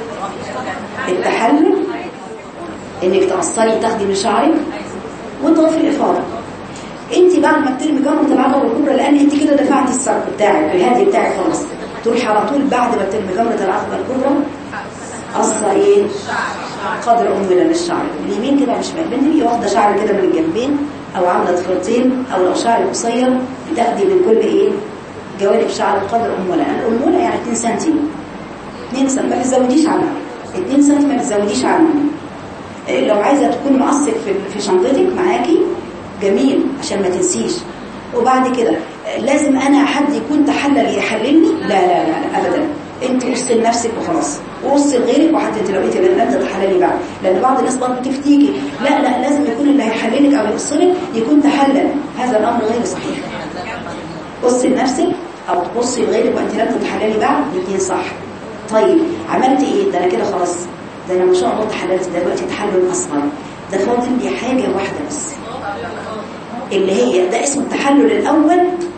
التحلل انك تقصري تاخدي من شعرك وطواف الافاضه انت بعد ما بترمي جمره العقبه الكبرى لان انت كده دفعتي السرق بتاعك الهدي بتاعك خلاص تروحي على طول بعد ما بترمي جمره العقبه الكبرى قصه ايه قدر ام من الشعر اليمين كده مش بالنبي واخده شعر كده من الجنبين او عامله ضفيرتين او لو شعرك قصير بتاخدي من كل ايه جوانب شعر قدر اموله الاموله يعني 2 سم 2 سم ما تزوديش عنها 2 سم ما تزوديش عنها إيه، لو عايزه تكون مقصك في في شنطتك معاكي جميل عشان ما تنسيش وبعد كده آه، لازم انا حد يكون تحلل يحللني لا لا لا, لا ابدا انت وصي لنفسك وخلاص وصي لغيرك وحتى انت لو انت لم تتحللي بعد لان بعض الناس برضه تفتيكي لا لا لازم يكون اللي هيحللك او يقصلك يكون تحلل هذا الامر غير صحيح بصي لنفسك او تبصي لغيرك وانت لم تتحللي بعد الاثنين صح طيب عملت ايه ده انا كده خلاص ده انا ما شاء الله تحللت دلوقتي تحلل اصغر ده فاضل لي حاجه واحده بس اللي هي ده اسمه التحلل الاول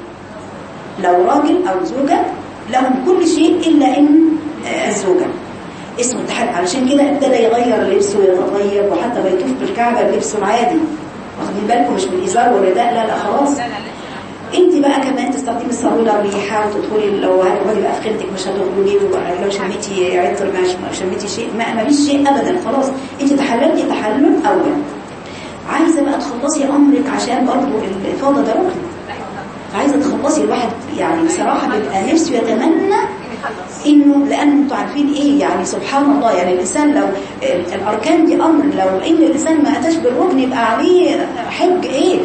لو راجل او زوجه لهم كل شيء الا ان آه، الزوجه اسمه التحلل علشان كده ابتدى يغير لبسه ويتغير وحتى بيطوف بالكعبه بلبسه العادي واخدين بالكم مش بالازار والرداء لا لا خلاص انت بقى كمان تستخدمي الصابونه الريحه وتدخلي لو هتقعدي بقى في خيمتك مش هتخرجي لو شميتي عطر مش شميتي شيء ما ما فيش شيء ابدا خلاص انت تحللتي تحلل اول عايزه بقى تخلصي امرك عشان برضه الافاضه ده ركن فعايزه تخلصي الواحد يعني بصراحه بيبقى نفسه يتمنى انه لان انتوا عارفين ايه يعني سبحان الله يعني الانسان لو الاركان دي امر لو ان الانسان ما اتاش بالركن يبقى عليه حج ايه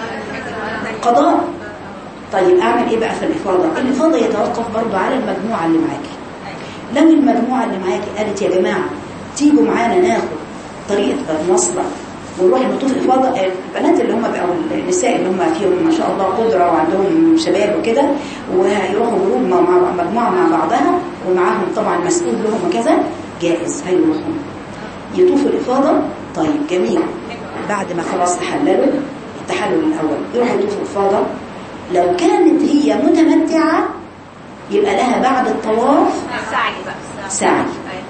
قضاء طيب اعمل ايه بقى في الافاضه الافاضه يتوقف برضه على المجموعه اللي معاكي لو المجموعه اللي معاكي قالت يا جماعه تيجوا معانا ناخد طريقه مواصله ونروح نطوف الافاضه البنات اللي هم بقوا النساء اللي هم فيهم ما شاء الله قدره وعندهم شباب وكده وهيروحوا جروب مع مع- مجموعه مع بعضها ومعاهم طبعا مسؤول لهم وكذا جائز هيروحوا يطوفوا الافاضه طيب جميل بعد ما خلاص تحللوا التحلل الاول يروحوا يطوفوا الافاضه لو كانت هي متمتعه يبقى لها بعد الطواف سعي بقى سعي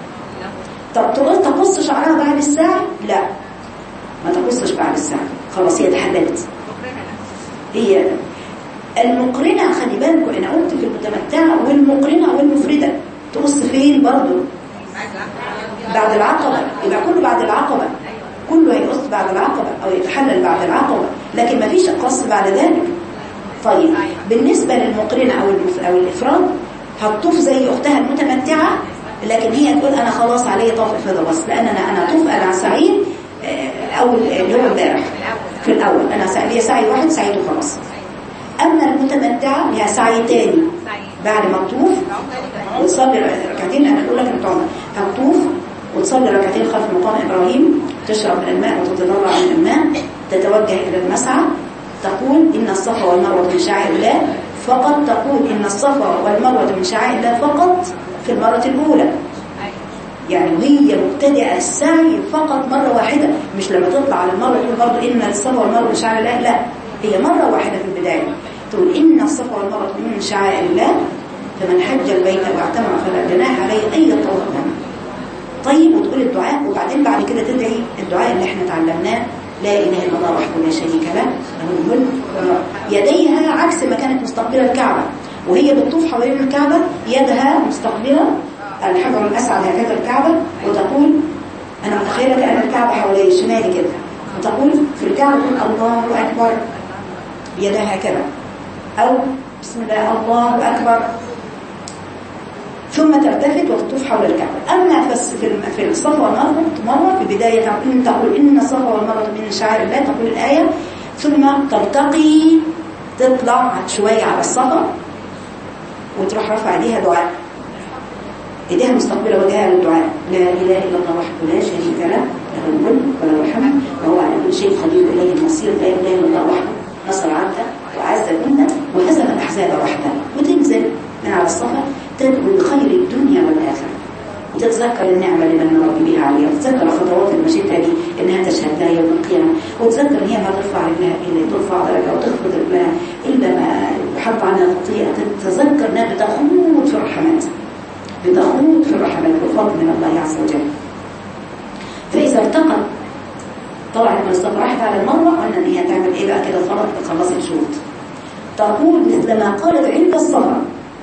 طب تقول تقص شعرها بعد السعي لا ما تقصش بعد السعي خلاص هي تحللت هي المقرنة خلي بالكم انا قلت في المتمتعة والمقرنة والمفردة تقص فين برضو بعد العقبة يبقى كله بعد العقبة كله هيقص بعد العقبة او يتحلل بعد العقبة لكن ما فيش قص بعد ذلك طيب بالنسبة للمقرنة او المف- او الافراد هتطوف زي اختها المتمتعة لكن هي تقول انا خلاص علي طواف الفضل بس لان انا انا طوف انا سعيد آه، اول اللي هو امبارح في الاول انا سعي ليا سعي واحد سعيد وخلاص اما المتمتعة ليها سعي تاني بعد ما تطوف وتصلي ركعتين انا اقول لك انت عمر هتطوف وتصلي ركعتين خلف مقام ابراهيم تشرب من الماء وتتضرع من الماء تتوجه الى المسعى تقول ان الصفا والمروه من شعائر الله فقط تقول ان الصفا والمروه من شعائر الله فقط في المره الاولى يعني وهي مبتدئه السعي فقط مره واحده مش لما تطلع على المره تقول برضه ان الصفا والمروه من شعائر الله لا هي مره واحده في البدايه تقول ان الصفا والمروه من شعائر الله فمن حج البيت واعتمر فلا جناح عليه اي طواف منه طيب وتقول الدعاء وبعدين بعد كده تدعي الدعاء اللي احنا اتعلمناه لا اله الا الله وحده لا شريك له له الملك والملك. يديها عكس ما كانت مستقبله الكعبه وهي بتطوف حوالين الكعبه يدها مستقبله الحجر الاسعد هكذا الكعبه وتقول انا متخيله كان الكعبه حوالي شمالي كده وتقول في الكعبه تقول الله اكبر بيدها هكذا او بسم الله الله اكبر ثم تلتفت وتطوف حول الكعبة أما بس في الم- في الصفا والمروة مرة في بداية إن تقول إن الصفا والمروة من شعائر الله تقول الآية ثم ترتقي تطلع شوية على الصفا وتروح رفع ايديها دعاء ايديها مستقبلة وجهها للدعاء لا إله إلا الله وحده لا شريك له له الملك وله الحمد وهو على كل شيء قدير إليه المصير لا إله إلا الله وحده نصر عبده وعز جنده وهزم الأحزاب وحده وتنزل من على الصفا تدعو بخير الدنيا والآخرة وتتذكر النعمة اللي من ربي بها عليها وتتذكر خطوات المشيتها دي انها تشهد لها يوم القيامة وتتذكر ان هي ما ترفع رجلها الا ترفع درجة وتخفض رجلها الا ما يحط عنها خطيئة تتذكر انها بتخوض في الرحمات بتخوض في الرحمات والفضل من الله عز وجل فإذا ارتقت طلعت من الصف راحت على المروة قلنا ان هي تعمل ايه بقى كده خلاص خلصت شوط تقول مثل ما قالت عند الصلاة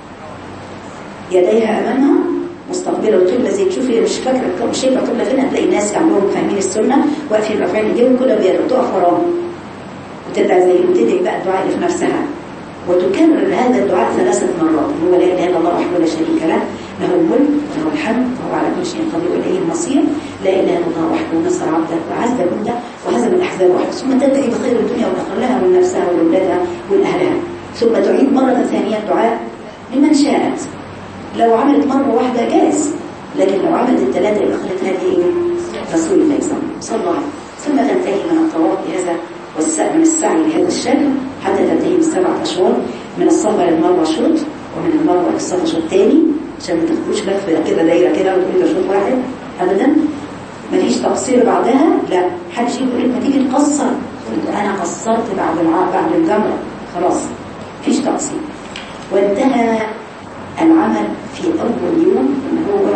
يديها امامها مستقبله القبله زي تشوفي مش فاكره مش شايفه القبله فين هتلاقي ناس عندهم فاهمين السنه واقفين رافعين ايديهم كلهم بيدعوا تقف وراهم وتدعي زي وتدعي بقى الدعاء اللي في نفسها وتكرر هذا الدعاء ثلاثة مرات هو لا إله إلا الله وحده لا شريك له له الملك وله الحمد وهو على كل شيء قدير وإليه المصير لا إله إلا الله وحده نصر عبده وعز جنده وهزم الأحزاب وحده ثم تدعي بخير الدنيا والآخرة لها ولنفسها ولأولادها ولأهلها ثم تعيد مرة ثانية الدعاء لمن شاءت لو عملت مرة واحدة جائز لكن لو عملت الثلاثة يبقى خلت هذه ايه؟ رسول الله صلى الله عليه وسلم ثم تنتهي من الطواف بهذا والسعي من السعي بهذا الشكل حتى تنتهي من سبعة أشواط من الصفا للمروة شوط ومن المروة للصفا شوط تاني عشان ما تاخدوش لفة كده دايرة كده وتقولي ده شوط واحد أبدا مفيش تقصير بعدها لا حدش يقول لك ما تيجي تقصر قلت أنا قصرت بعد الع... بعد الجمرة خلاص مفيش تقصير وانتهى العمل في أول يوم اللي هو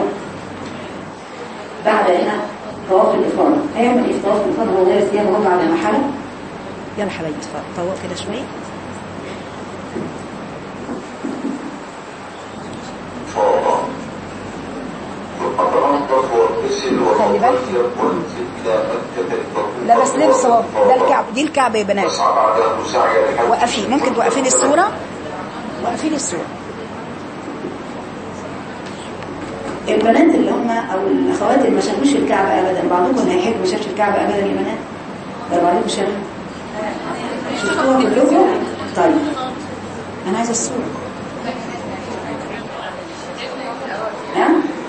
بعد هنا طواف الإفاضة هيعمل إيه في طواف الإفاضة هو غير ثيابه وضع على محله يلا حبايبي طواف كده شوية فاضة وأتنظف واغتسل خلي بالك. وأطيب وانزل إلى مكة لتكون لا بس لبس اهو ده الكعب دي الكعبة يا بنات تسعى بعدها سعي الحج وقفي ممكن توقفي لي الصورة وقفي لي الصورة البنات اللي هم او الاخوات اللي ما شافوش الكعبة ابدا بعضكم هيحب ما شافش الكعبة ابدا يا بنات ده بعضكم شاف شفتوها كلكم طيب انا عايزه الصورة ها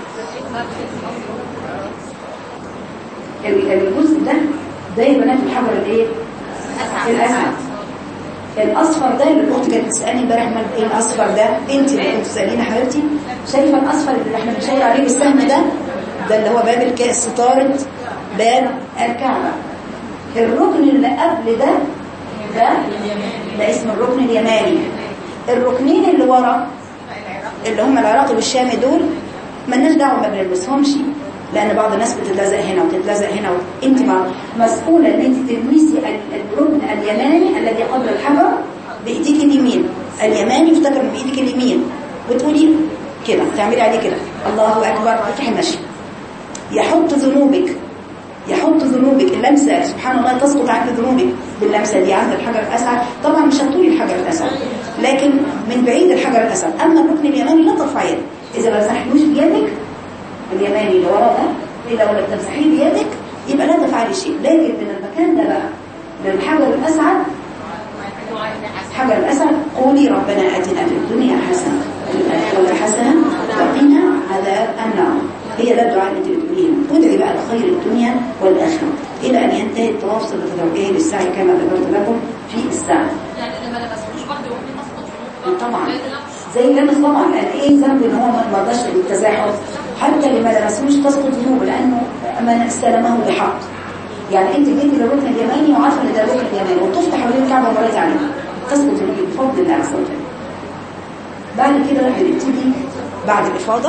ال- الجزء ده ده يا بنات الحجر الايه الاسود الاصفر ده اللي الاخت كانت بتسالني امبارح مال ايه الاصفر ده انت اللي كنت بتساليني حبيبتي شايفه الاصفر اللي احنا بنشاور عليه بالسهم ده ده اللي هو باب الكاس ستاره باب الكعبه الركن اللي قبل ده ده ده اسم الركن اليماني الركنين اللي ورا اللي هم العراقي والشامي دول مالناش دعوه ما بنلبسهمش لان بعض الناس بتتلزق هنا وتتلزق هنا انت مع- مسؤوله ان انت تلمسي ال- الركن اليماني الذي قبل الحجر بايديك اليمين اليماني يفتكر من بايدك اليمين وتقولي كده تعملي عليه كده الله اكبر افتحي المشي يحط ذنوبك يحط ذنوبك اللمسه سبحان الله تسقط عنك ذنوبك باللمسه دي عند الحجر الاسود طبعا مش هتطولي الحجر الاسود لكن من بعيد الحجر الاسود اما الركن اليماني لا ترفعي يدك اذا ما مسحتوش بيدك اليماني اللي ورا ده اذا لو تمسحيه بيدك يبقى لا تفعلي شيء لكن من المكان ده بقى للحجر الاسعد حجر الاسد قولي ربنا اتنا في الدنيا حسنه وفي الاخره حسنه وقنا عذاب النار هي ده الدعاء اللي انت بتقوليه ادعي بقى لخير الدنيا والاخره الى ان ينتهي الطواف صله التوجيه للسعي كما ذكرت لكم في السعي يعني لما لبسوش برضه ممكن نسقط في النقطة طبعا زي النقش. زي لمس طبعا قال ايه ذنب ان هو ما رضاش بالتزاحم حتى اللي ما لمسوش تسقط ذنوبه لانه من استلمه بحق يعني انت جيتي للركن اليماني وعارفه ان ده الركن اليماني وطفت حوالين الكعبه ومريت عليه تسقط ذنوبك بفضل الله عز وجل بعد كده هنبتدي بعد الافاضه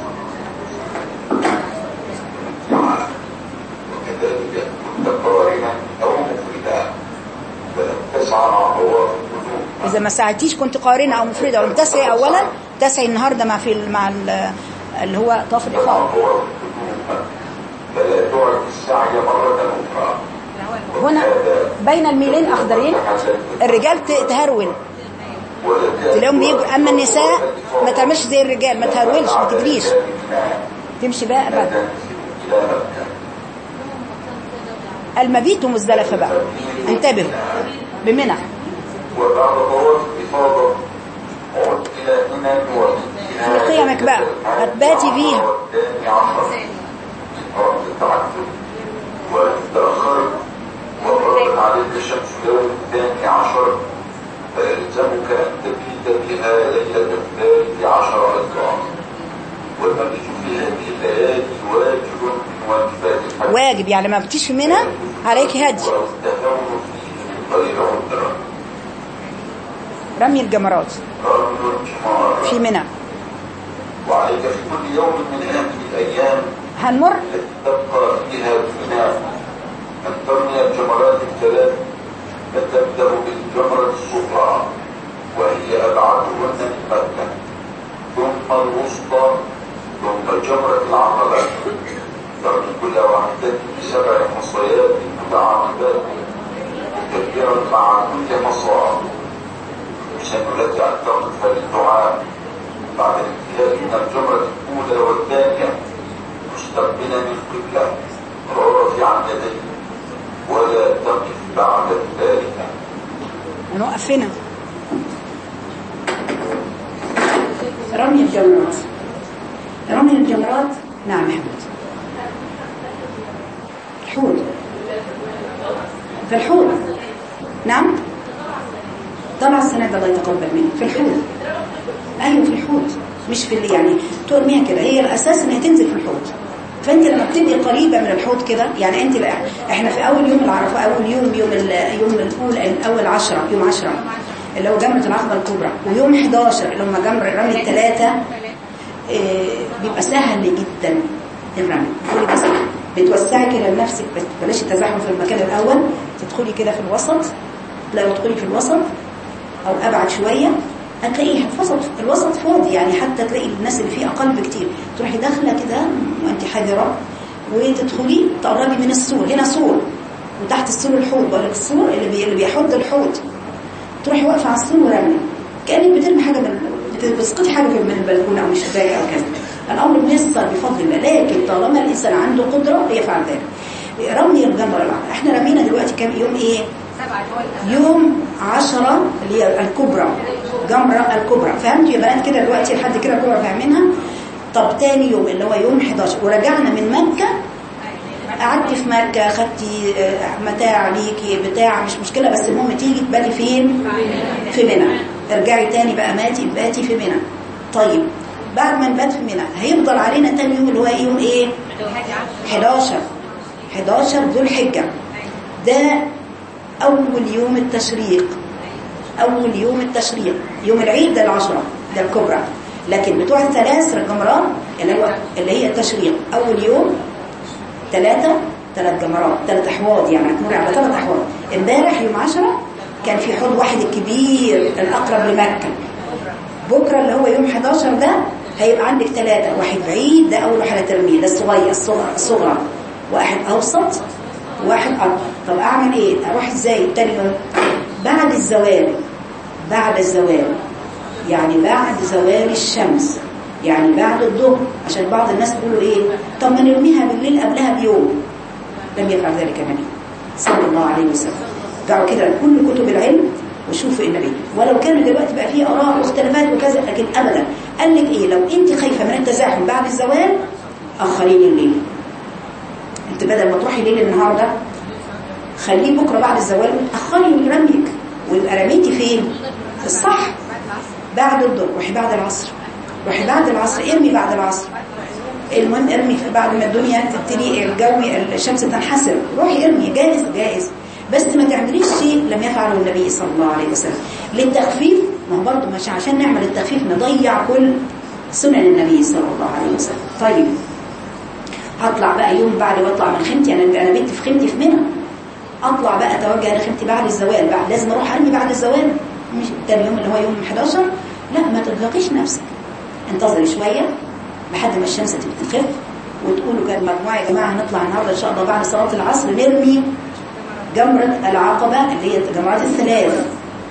وكذلك كنت قارنا أو مفردا فلم تسعى مع طواف القلوب اذا ما ساعدتيش كنت قارنه او مفرده ولم تسعي اولا تسعي النهارده مع في مع ال- اللي هو طواف مع الافاضه طواف القلوب فلا تعد السعي مرة أخرى هنا بين الميلين اخضرين الرجال ت- تهرول تلاقيهم بيجوا اما النساء ما تعملش زي الرجال ما تهرولش ما تجريش تمشي بقى ابدا المبيت مزدلفه بقى انتبهوا بمنى وبعد طواف الإفاضة عد إلى منى في قيمك بقى هتباتي فيها والثاني عشر أرض التعدد وتأخرت وغربت عليك الشمس يوم الثاني عشر فيلزمك أن تبيت بها ليلة الثالث عشر أيضا والمبيت في هذه الليالي واجب من واجبات الحج واجب يعني ما بتيش في منى عليك هدي والتهور فيه غير عذر رمي الجمرات رمي الجمار في منى وعليك في كل يوم من هذه الأيام هنمر التي تبقى فيها فينا أن ترمي الجمرات الثلاث فتبدأ بالجمرة الصغرى وهي أبعدهن من مكة ثم الوسطى ثم جمرة العقبة ترمي كل واحدة بسبع حصيات متعاقبات مكبرا مع كل حصى يسن لك أن تقف للدعاء بعد الانتهاء من الجمرة الأولى والثانية مستقبلا القبلة رافعا يديه ولا تقف بعد الثالثة هنوقف هنا رمي الجمرات رمي الجمرات نعم يا حبيبتي الحوض في الحوض نعم طلع السنة ده الله يتقبل منك في الحوض ايوه في الحوض مش في اللي يعني ترميها كده هي الاساس ان هي تنزل في الحوض فانت لما بتبقي قريبه من الحوض كده يعني انت بقى احنا في اول يوم العرفه اول يوم يوم ال- يوم الاولى الاول 10 يوم 10 اللي هو جمره العقبه الكبرى ويوم 11 اللي هم جمر رمي الثلاثه إيه، بيبقى سهل جدا الرمي تقولي بس بتوسعي كده لنفسك بس بلاش التزاحم في المكان الاول تدخلي كده في الوسط لو تدخلي في الوسط او ابعد شويه هتلاقيه الوسط الوسط فاضي يعني حتى تلاقي الناس اللي فيه اقل بكتير تروحي داخله كده وانت حذره وتدخلي تقربي من السور هنا سور وتحت السور الحوض بقول لك السور اللي بي اللي بيحض الحوض تروحي واقفه على السور ورمي كانك بترمي حاجه من بت- بتسقطي حاجه من البلكونه او من الشباك او كذا الامر ميسر بفضل الله لكن طالما الانسان عنده قدره يفعل ذلك رمي الجمره العقبة. احنا رمينا دلوقتي كام يوم ايه سبعة اللي هو يوم عشرة اللي هي الكبرى جمرة الكبرى فهمتوا يا بنات كده دلوقتي لحد كده الكبرى فاهمينها طب تاني يوم اللي هو يوم 11 ورجعنا من مكة قعدتي في مكة خدتي آه، متاع ليكي بتاع مش مشكلة بس المهم تيجي تباتي فين في منى ارجعي تاني بقى ماتي باتي في منى طيب بعد ما نبات في منى هيفضل علينا تاني يوم اللي هو يوم ايه 11 11 ذو الحجة ده أول يوم التشريق أول يوم التشريق يوم العيد ده العشرة ده الكبرى لكن بتوع الثلاث الجمرات اللي هو اللي هي التشريق أول يوم ثلاثة ثلاث جمرات ثلاث أحواض يعني هتمر على ثلاث أحواض امبارح يوم عشرة كان في حوض واحد الكبير الأقرب لمكة بكرة اللي هو يوم 11 ده هيبقى عندك ثلاثة واحد بعيد ده أول واحد هترميه ده الصغير الصغرى الصغرى واحد أوسط وواحد أكبر طب أعمل إيه؟ أروح إزاي؟ التاني يوم بعد الزوال بعد الزوال يعني بعد زوال الشمس يعني بعد الظهر عشان بعض الناس بيقولوا ايه طب ما نرميها بالليل قبلها بيوم لم يفعل ذلك النبي صلى الله عليه وسلم دعوا كده كل كتب العلم وشوفوا النبي ولو كان دلوقتي بقى فيه اراء واختلافات وكذا لكن ابدا قال لك ايه لو انت خايفه من التزاحم بعد الزوال اخرين الليل انت بدل ما تروحي ليل النهارده خليه بكره بعد الزوال اخري من رميك ويبقى رميتي فين في الصح بعد الظهر روحي بعد العصر روحي بعد العصر ارمي بعد العصر المهم ارمي في بعد ما الدنيا تبتدي الجو الشمس تنحسر روحي ارمي جائز جائز بس ما تعمليش شيء لم يفعله النبي صلى الله عليه وسلم للتخفيف ما هو برضه مش عشان نعمل التخفيف نضيع كل سنن النبي صلى الله عليه وسلم طيب هطلع بقى يوم بعد ما اطلع من خيمتي انا انا بنت في خيمتي في منى اطلع بقى اتوجه لخيمتي بعد الزوال بعد لازم اروح ارمي بعد الزوال مش تاني يوم اللي هو يوم 11 لا ما ترهقيش نفسك انتظري شويه لحد ما الشمس تخف وتقولوا كان مجموعه يا جماعه هنطلع النهارده ان شاء الله بعد صلاه العصر نرمي جمره العقبه اللي هي الجمرات الثلاث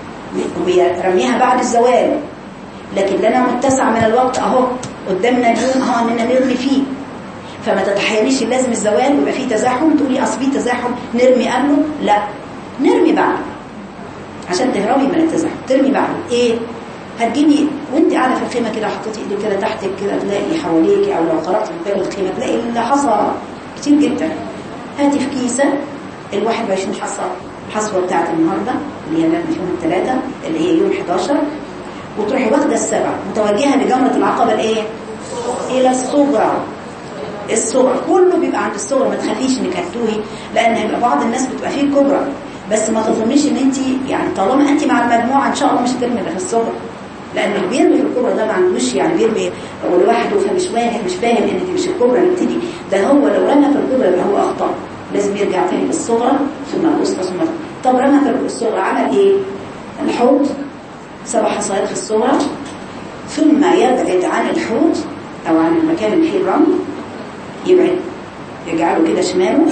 ورميها بعد الزوال لكن لنا متسع من الوقت اهو قدامنا اليوم اهو اننا نرمي فيه فما تتحيليش لازم الزوال ويبقى فيه تزاحم تقولي اصل فيه تزاحم نرمي قبله لا نرمي بعده عشان تهربي من التزاحم ترمي بعده ايه هتجيبي وانت قاعده في الخيمه كده حطيتي ايدك كده تحتك كده تلاقي حواليكي او لو قرأت في باب الخيمه تلاقي اللي حصى كتير جدا هاتي في كيسه ال 21 حصى الحصوه بتاعت النهارده اللي هي فيهم الثلاثه اللي هي يوم 11 وتروحي واخده السبع متوجهه لجمره العقبه الايه؟ الى الصغرى الصغرى كله بيبقى عند الصغرى ما تخليش انك هتتوهي لان هيبقى بعض الناس بتبقى فيه الكبرى بس ما تظنيش ان انت يعني طالما انت مع المجموعه ان شاء الله مش هترمي اللي في الصغرى لان اللي بيرمي في الكبرى ده ما عندوش يعني بيرمي لوحده فمش فاهم مش فاهم ان دي مش الكبرى نبتدي ده هو لو رمى في الكبرى يبقى هو اخطا لازم يرجع تاني للصغرى ثم الوسطى ثم طب رمى في الصغرى عمل ايه؟ الحوض سبع حصيات في الصغرى ثم يبعد عن الحوض او عن المكان اللي فيه الرمل يبعد يجعله كده شماله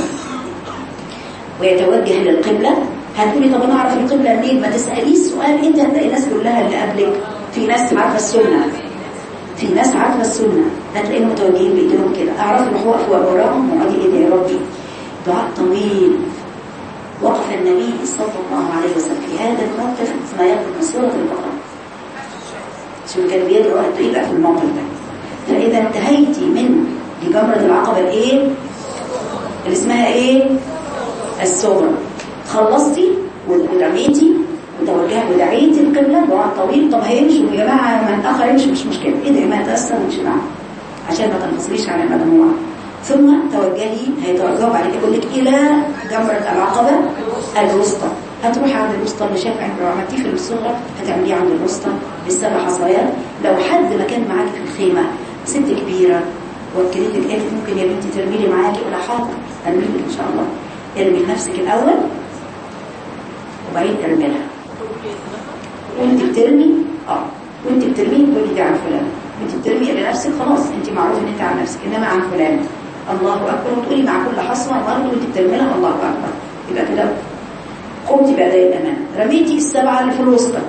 ويتوجه للقبلة هتقولي طب انا اعرف القبلة منين ما تسأليش سؤال انت هتلاقي الناس كلها اللي قبلك في ناس عارفة السنة في ناس عارفة السنة هتلاقيهم متوجهين بايديهم كده اعرف روح واقف وراهم وقعدي ايدي يا ربي دعاء طويل وقف النبي صلى الله عليه وسلم في هذا الموقف ما يقف من سورة البقرة شو كان بيدعو يبقى في الموقف ده فإذا انتهيتي من لجمرة العقبة الايه اللي اسمها ايه الصغرى خلصتي ورميتي وتوجهت ودعيتي القبلة دعاء طويل طب هيمشوا يا جماعة من اتأخر يمشي مش مشكلة ادعي ما تأثر وامشي معاه عشان ما تنفصليش عن المجموعة ثم توجهي هيتوجهوا بعد كده يقول لك إلى جمرة العقبة الوسطى هتروحي عند الوسطى اللي شاف لو عملتيه في الصغرى هتعمليه عند الوسطى بالسبع حصيات لو حد ما كان معاكي في الخيمة ست كبيرة وكلتك قالت ممكن يا بنتي ترمي لي معاكي ولا حاضر ارمي لك ان شاء الله ارمي لنفسك الاول وبعدين ارمي لها وانت بترمي اه وانت بترمي تقولي دي عن فلان وانت بترمي لنفسك خلاص انت معروف ان انت عن نفسك انما عن فلان الله اكبر وتقولي مع كل حصوه برضه وانت بترمي لها الله اكبر يبقى كده قمتي بأداء الأمان رميتي السبعة اللي في الوسطى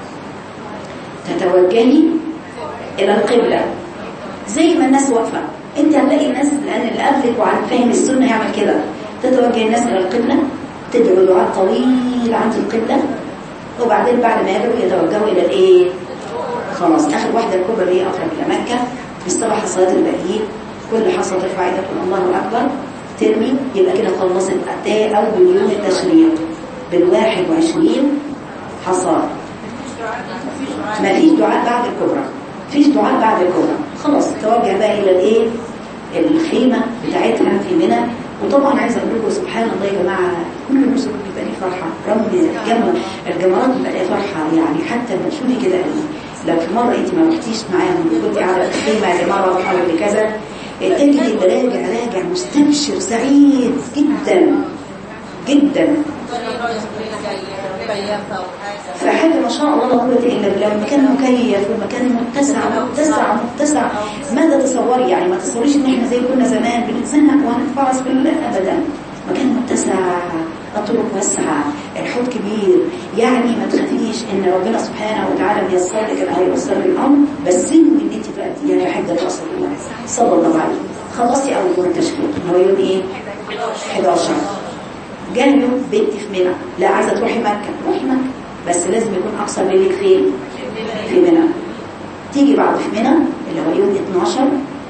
تتوجهي إلى القبلة زي ما الناس واقفة انت هتلاقي الناس لأن اللي قبلك وعن فاهم السنة يعمل كده تتوجه الناس إلى القبلة تدعو دعاء طويل عند القبلة وبعدين بعد ما يدعوا يتوجهوا إلى الإيه؟ خلاص آخر واحدة الكبرى اللي هي أقرب إلى مكة بالسبع حصات الباقيين كل حصة ترفع ايدك تقول الله أكبر ترمي يبقى كده خلصت أتاء أو باليوم التشريق بالواحد وعشرين حصاد ما فيش دعاء بعد الكبرى فيش دعاء بعد الكبرى خلاص توجه بقى الى الايه الخيمه بتاعتها في منى وطبعا عايزه اقول لكم سبحان الله يا جماعه كل مسلم بيبقى ليه فرحه رمي الجمر الجمرات بيبقى ليه فرحه يعني حتى لما تشوفي كده لو في مره انت ما رحتيش معاهم كنت قاعده في الخيمه لمره او لكذا تجد اللي راجع راجع مستبشر سعيد جدا جدا بياتها وحاجه فحاجة ما شاء الله لا قوة إلا بالله المكان مكيف ومكان متسع متسع متسع ماذا تصوري يعني ما تصوريش إن إحنا زي كنا زمان بنتزنق وهنتفعص في ال- أبدا مكان متسع الطرق واسعة الحوض كبير يعني ما تخافيش إن ربنا سبحانه وتعالى بيسر لك أو ييسر لك الأمر بس إن أنت تأتي يا حاجة رسول الله صلى الله عليه وسلم خلصتي أول يوم التشكيل هو يوم إيه؟ 11 جاء يوم بنت في منى لا عايزه تروحي مكه روحي مكه بس لازم يكون اقصى ليلك فين في منى تيجي بعد في منى اللي هو يوم 12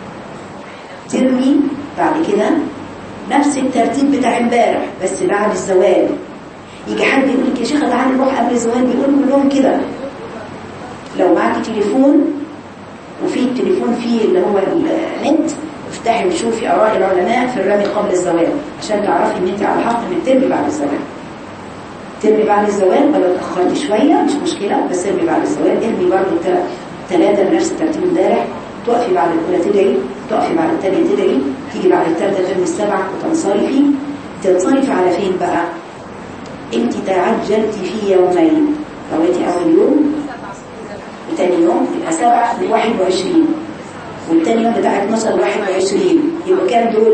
ترمي بعد كده نفس الترتيب بتاع امبارح بس بعد الزوال يجي حد يقول لك يا شيخه تعالي نروح قبل الزوال بيقولوا كلهم كده لو معاكي تليفون وفي التليفون فيه اللي هو النت افتحي وشوفي اراء العلماء في الرمي قبل الزوال عشان تعرفي ان انت على حق من ترمي بعد الزوال ترمي بعد الزوال ولو اتاخرتي شويه مش مشكله بس ارمي بعد الزوال ارمي برضه ثلاثه بنفس الترتيب امبارح تقفي بعد الاولى تدعي تقفي بعد الثانيه تدعي تيجي بعد الثالثه ترمي السبعه وتنصرفي تنصرفي على فين بقى انت تعجلتي في يومين رويتي اول يوم وتاني يوم يبقى سبعة ل 21 والتاني يوم بتاع 12 ل 21 يبقى كام دول؟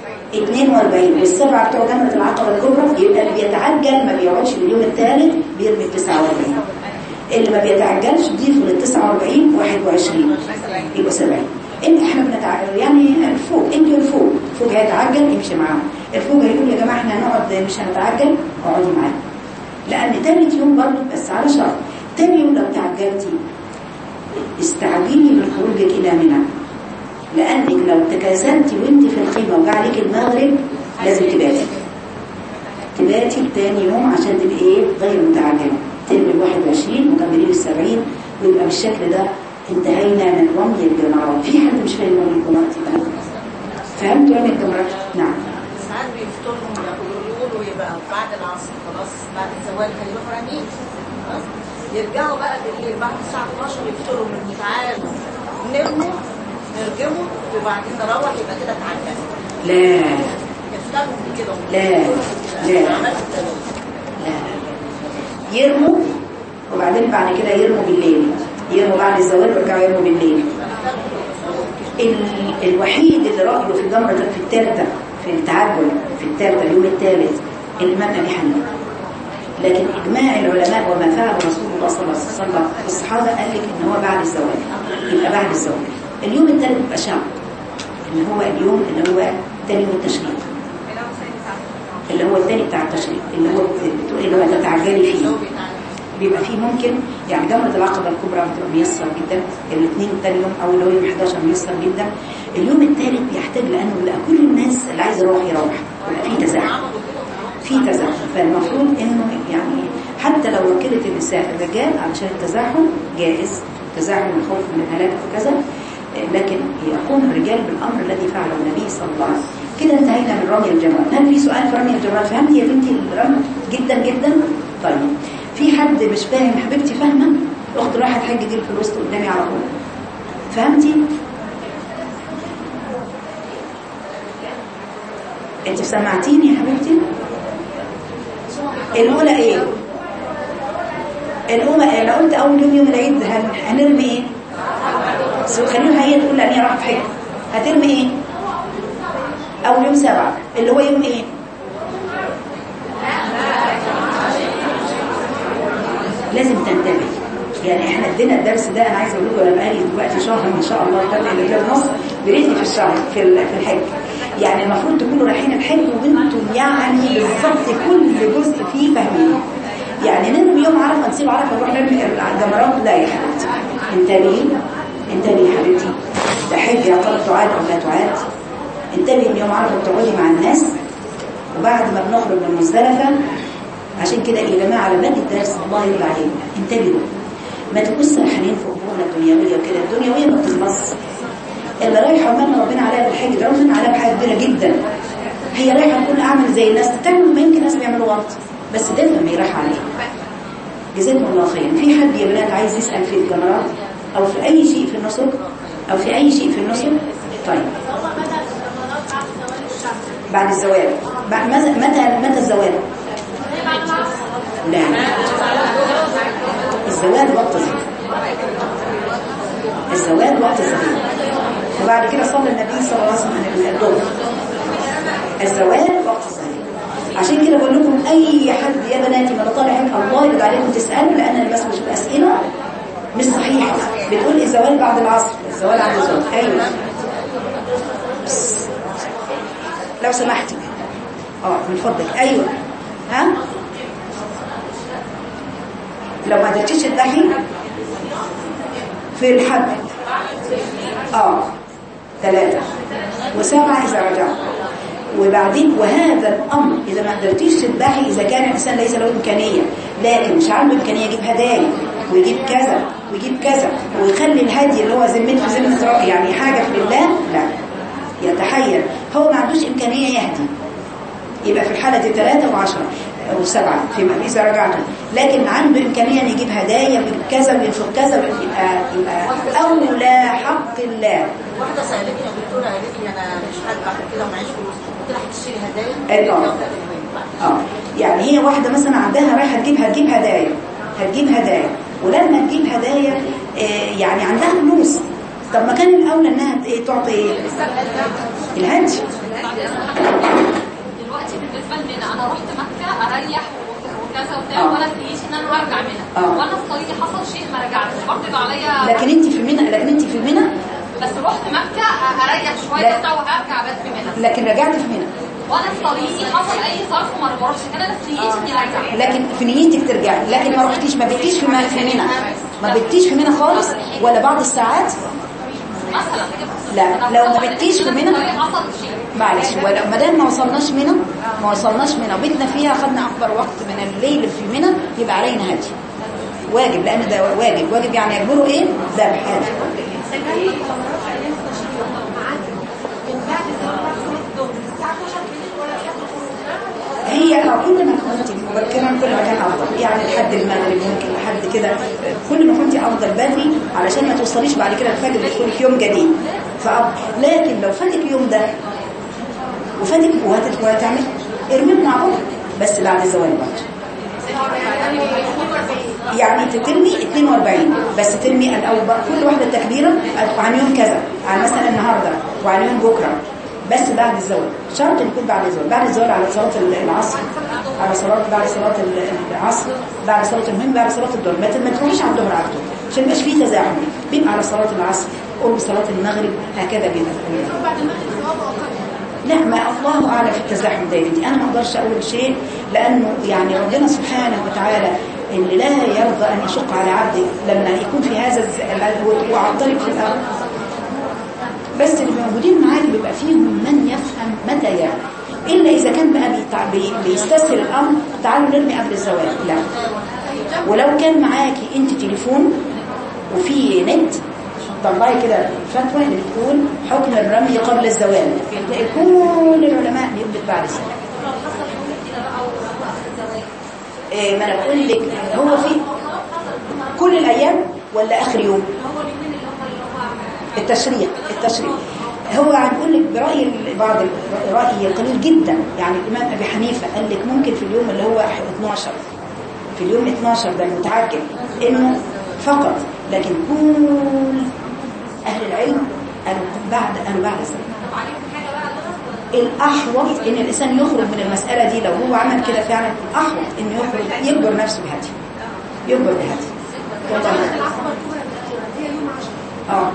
42 والسبعة بتوع جنة العقبة الكبرى يبقى اللي بيتعجل ما بيقعدش اليوم الثالث بيرمي ال 49 اللي ما بيتعجلش ضيفوا لل 49 21 يبقى 70 انت احنا بنتعجل يعني الفوق انتوا الفوق الفوق هيتعجل امشي معاهم الفوق هيقول يا جماعه احنا هنقعد مش هنتعجل اقعدي معانا لان تالت يوم برضه بس على شرط تاني يوم لو تعجلتي استعجلي من خروجك الى منى لانك لو تكاسلتي وانت في الخيمه وجعلك المغرب لازم تباتي تباتي تاني يوم عشان تبقي ايه غير متعجله ترمي ال 21 مكملين ال 70 ويبقى بالشكل ده انتهينا من رمي الجمرات في حد مش فاهم رمي الجمرات يبقى فهمت رمي الجمرات نعم ساعات بيفطرهم يقولوا يقولوا يبقى بعد العصر خلاص بعد الزوال هيروحوا رامين خلاص يرجعوا بقى بالليل بعد الساعة 12 يفطروا من تعالوا نرموا نرجموا وبعدين نروح يبقى كده اتعجلوا لا يفطروا كده لا لا عملت كده. لا يرموا وبعدين بعد كده يرموا بالليل يرموا بعد الزوال ويرجعوا يرموا بالليل ال- الوحيد اللي رأيه في الجمرة في الثالثة في التعجل في الثالثة اليوم الثالث الإمام أبي حنيفة لكن إجماع العلماء وما فعله رسول الله صلى الله عليه وسلم الصحابة قال لك إن هو بعد الزوال يبقى بعد الزوال اليوم الثالث يبقى شعب اللي هو اليوم اللي هو ثاني يوم التشريق اللي هو الثاني بتاع التشريق اللي هو بتقولي اللي هو تتعجلي فيه بيبقى فيه ممكن يعني جمرة العقبة الكبرى بتبقى ميسر جدا الاثنين تاني يوم او اللي هو يوم 11 ميسر جدا اليوم الثالث بيحتاج لانه لا كل الناس اللي عايز يروح يروح يبقى فيه تزاحم في تزاحم فالمفروض انه يعني حتى لو وكلت النساء الرجال علشان التزاحم جائز تزاحم الخوف من الهلاك وكذا لكن يقوم الرجال بالامر الذي فعله النبي صلى الله عليه وسلم كده انتهينا من رمي الجمرات هل في سؤال في رمي الجمرات فهمتي يا بنتي الرمي جدا جدا طيب في حد مش فاهم حبيبتي فاهمه الاخت راحت حج دي في الوسط قدامي على طول فهمتي انت سمعتيني يا حبيبتي الاولى ايه الاولى لو قلت اول يوم يوم العيد هن- هنرمي ايه بس خليها هي تقول لان هي راحت حج هترمي ايه اول يوم سبعة اللي هو يوم ايه لازم تنتبه يعني احنا ادينا الدرس ده انا عايزه اقول لكم انا بقالي دلوقتي شهر ان شاء الله ده اللي جاي نص بريتي في الشهر في ال- في الحج يعني المفروض تكونوا رايحين الحج وانتم يعني بالظبط كل جزء فيه فاهمين يعني نرمي يوم عرفه نسيب عرفه نروح نرمي الجمرات لا يا حبيبتي انتبهي انتبهي يا حبيبتي ده حج يا ترى تعاد او لا تعاد انتبهي ان يوم عرفه بتقعدي مع الناس وبعد ما بنخرج من مزدلفه عشان كده يا جماعه على مد الدرس الله يرضى عليكم انتبهوا ما تبقوش سرحانين في امورنا الدنيويه وكده الدنيويه ما بتخلصش اللي رايحه ومالنا ربنا عليها بالحج ده ربنا عليها بحاجه كبيره جدا هي رايحه تكون اعمل زي الناس تعمل ما يمكن ناس بيعملوا غلط بس تفهم هي رايحه عليه جزاكم الله خيرا في حد يا بنات عايز يسال في الجمرات او في اي شيء في النسك او في اي شيء في النسك طيب بعد الزواج بعد متى متى متى الزواج لا الزواج وقت الظهر الزواج وقت الظهر وبعد كده صلى النبي صلى الله عليه وسلم الظهر الزواج وقت الظهر عشان كده بقول لكم اي حد يا بناتي ما طالع الله يرضى عليكم تسالوا لان انا بس بشوف اسئله مش صحيحه بتقول الزواج بعد العصر الزواج عند الظهر ايوه بس. لو سمحتي اه من فضلك ايوه ها لو ما قدرتيش تذبحي في الحد اه ثلاثة وسبعة إذا رجعت وبعدين وهذا الأمر إذا ما قدرتيش تذبحي إذا كان الإنسان ليس له إمكانية لكن مش عنده إمكانية يجيب هدايا ويجيب كذا ويجيب كذا ويخلي الهدي اللي هو ذمته ذمة رأي يعني حاجة في لله لا يتحير هو ما عندوش إمكانية يهدي يبقى في الحالة دي ثلاثة وعشرة أو سبعة فيما إذا رجعتم لكن عنده إمكانية أن يجيب هدايا ويجيب كذا وينفق كذا يبقى, يبقى أولى حق الله واحدة سألتني يا دكتورة قالت لي أنا مش هدفع كده ومعيش فلوس قلت لها هتشتري هدايا أيوة. قالت لي لا، ما ينفعش. اه يعني هي واحدة مثلا عندها رايحة تجيب هتجيب هدايا هتجيب هدايا ولما تجيب هدايا آه يعني عندها فلوس طب ما كان الأولى إنها ت- إيه تعطي إيه؟ الهدي دلوقتي بالنسبه لمنى انا رحت مكه اريح وكذا وبتاع آه. وانا في نيتي ان انا هرجع منى آه. وانا في طريقي حصل شيء ما رجعتش برضه يبقى عليا لكن أنت في منى لكن أنت في منى بس رحت مكه اريح شويه لا. وبتاع وهرجع بس في منى لكن رجعت في منى وانا في طريقي حصل اي ظرف وما بروحش كده انا في نيتي اني ارجع لكن في نيتك ترجعي لكن ما رحتيش ما بتيش في م- في منى ما بتيش في منى خالص ولا بعض الساعات مثلا لا، لو ما بتجيش في منى- حصل شيء معلش ولو ما دام ما وصلناش منى ما وصلناش منى وبيتنا فيها خدنا اكبر وقت من الليل في منى يبقى علينا هدي واجب لان ده واجب واجب يعني يجبره ايه ذبح هدي هي اه كل ما كنت مبكرا كل ما كان افضل يعني لحد المغرب ممكن لحد كده كل ما كنت افضل بدري علشان ما توصليش بعد كده الفجر تدخلي في يوم جديد فأفضل. لكن لو فاتك اليوم ده وفاتك وهتت- وهتعمل ارمي مع بعض بس بعد الزواج برضه يعني تترمي 42 بس ترمي الأول بقى كل واحدة تكبيرة عن يوم كذا عن مثلا النهاردة وعن يوم بكرة بس بعد الزواج شرط يكون بعد الزواج بعد الزواج على صلاة العصر على صلاة بعد صلاة العصر بعد صلاة المهم بعد صلاة الظهر ما ما تروحيش على الظهر على طول عشان ما يبقاش فيه تزاحم بيبقى على صلاة العصر قرب صلاة المغرب هكذا بيبقى لا ما الله اعلم في التزاحم ده يا بنتي انا ما اقدرش اقول شيء لانه يعني ربنا سبحانه وتعالى اللي لا يرضى ان يشق على عبده لما يكون في هذا الز- وعلى الطريق في الارض بس اللي موجودين معاك بيبقى فيهم من يفهم متى يعلم الا اذا كان بقى بيتع- بي- بيستسهل الامر تعالوا نرمي قبل الزواج لا ولو كان معاكي انت تليفون وفي نت طلعي كده فتوى اللي بتقول حكم الرمي قبل الزواج تلاقي كل العلماء بيثبت بعد الزواج إيه ما انا بقول لك هو في كل الايام ولا اخر يوم التشريع التشريع هو هنقول لك برأي ال- بعض ال- رأي قليل جدا يعني الإمام أبي حنيفة قال لك ممكن في اليوم اللي هو 12 في اليوم 12 ده المتعجل إنه فقط لكن كل أهل العلم قالوا بعد قالوا بعد الزواج الأحوط إن الإنسان يخرج من المسألة دي لو هو عمل كده فعلا الأحوط إنه يخرج يجبر نفسه بهدي يجبر بهدي والله اه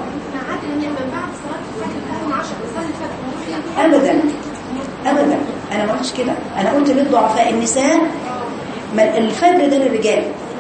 ابدا ابدا انا ما قلتش كده انا قلت للضعفاء النساء ما الفجر ده للرجال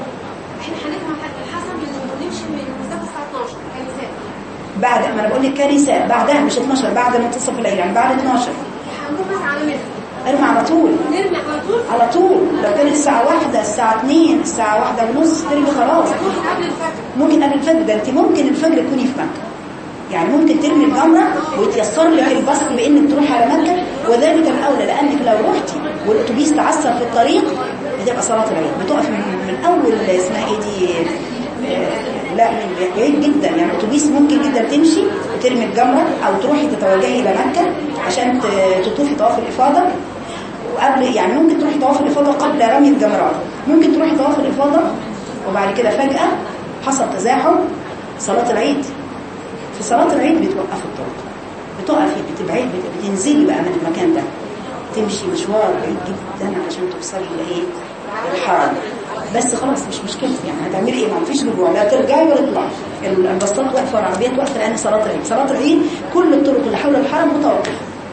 بعد ما انا بقول لك كنساء بعدها مش 12 بعد منتصف الليل يعني بعد 12 ارمي على طول على طول لو كانت الساعة واحدة الساعة 2 الساعة واحدة ونص ترمي خلاص ممكن قبل الفجر ده انت ممكن الفجر تكوني في مكة يعني ممكن ترمي الجمرة ويتيسر لك البسط بانك تروح على مكة وذلك الاولى لانك لو رحتي والاتوبيس تعثر في الطريق بتبقى صلاة العيد بتقف من, من اول اسمها ايه دي آه، لا من بعيد جدا يعني الاتوبيس ممكن جدا تمشي وترمي الجمرة او تروحي تتوجهي الى مكة عشان ت- تطوفي طواف الافاضة وقبل يعني ممكن تروحي طواف الافاضة قبل رمي الجمرات ممكن تروحي طواف الإفاضة وبعد كده فجأة حصل تزاحم صلاة العيد في صلاة العيد بتوقف الطرق بتقفي بتبعد بت- بتنزلي بقى من المكان ده تمشي مشوار بعيد جدا علشان توصلي لايه الحرم بس خلاص مش مشكلة يعني هتعملي ايه ما فيش رجوع لا ترجعي ولا تطلعي البسطات واقفه والعربيات واقفه لان صلاه العيد صلاه العيد كل الطرق اللي حول الحرم متوقفه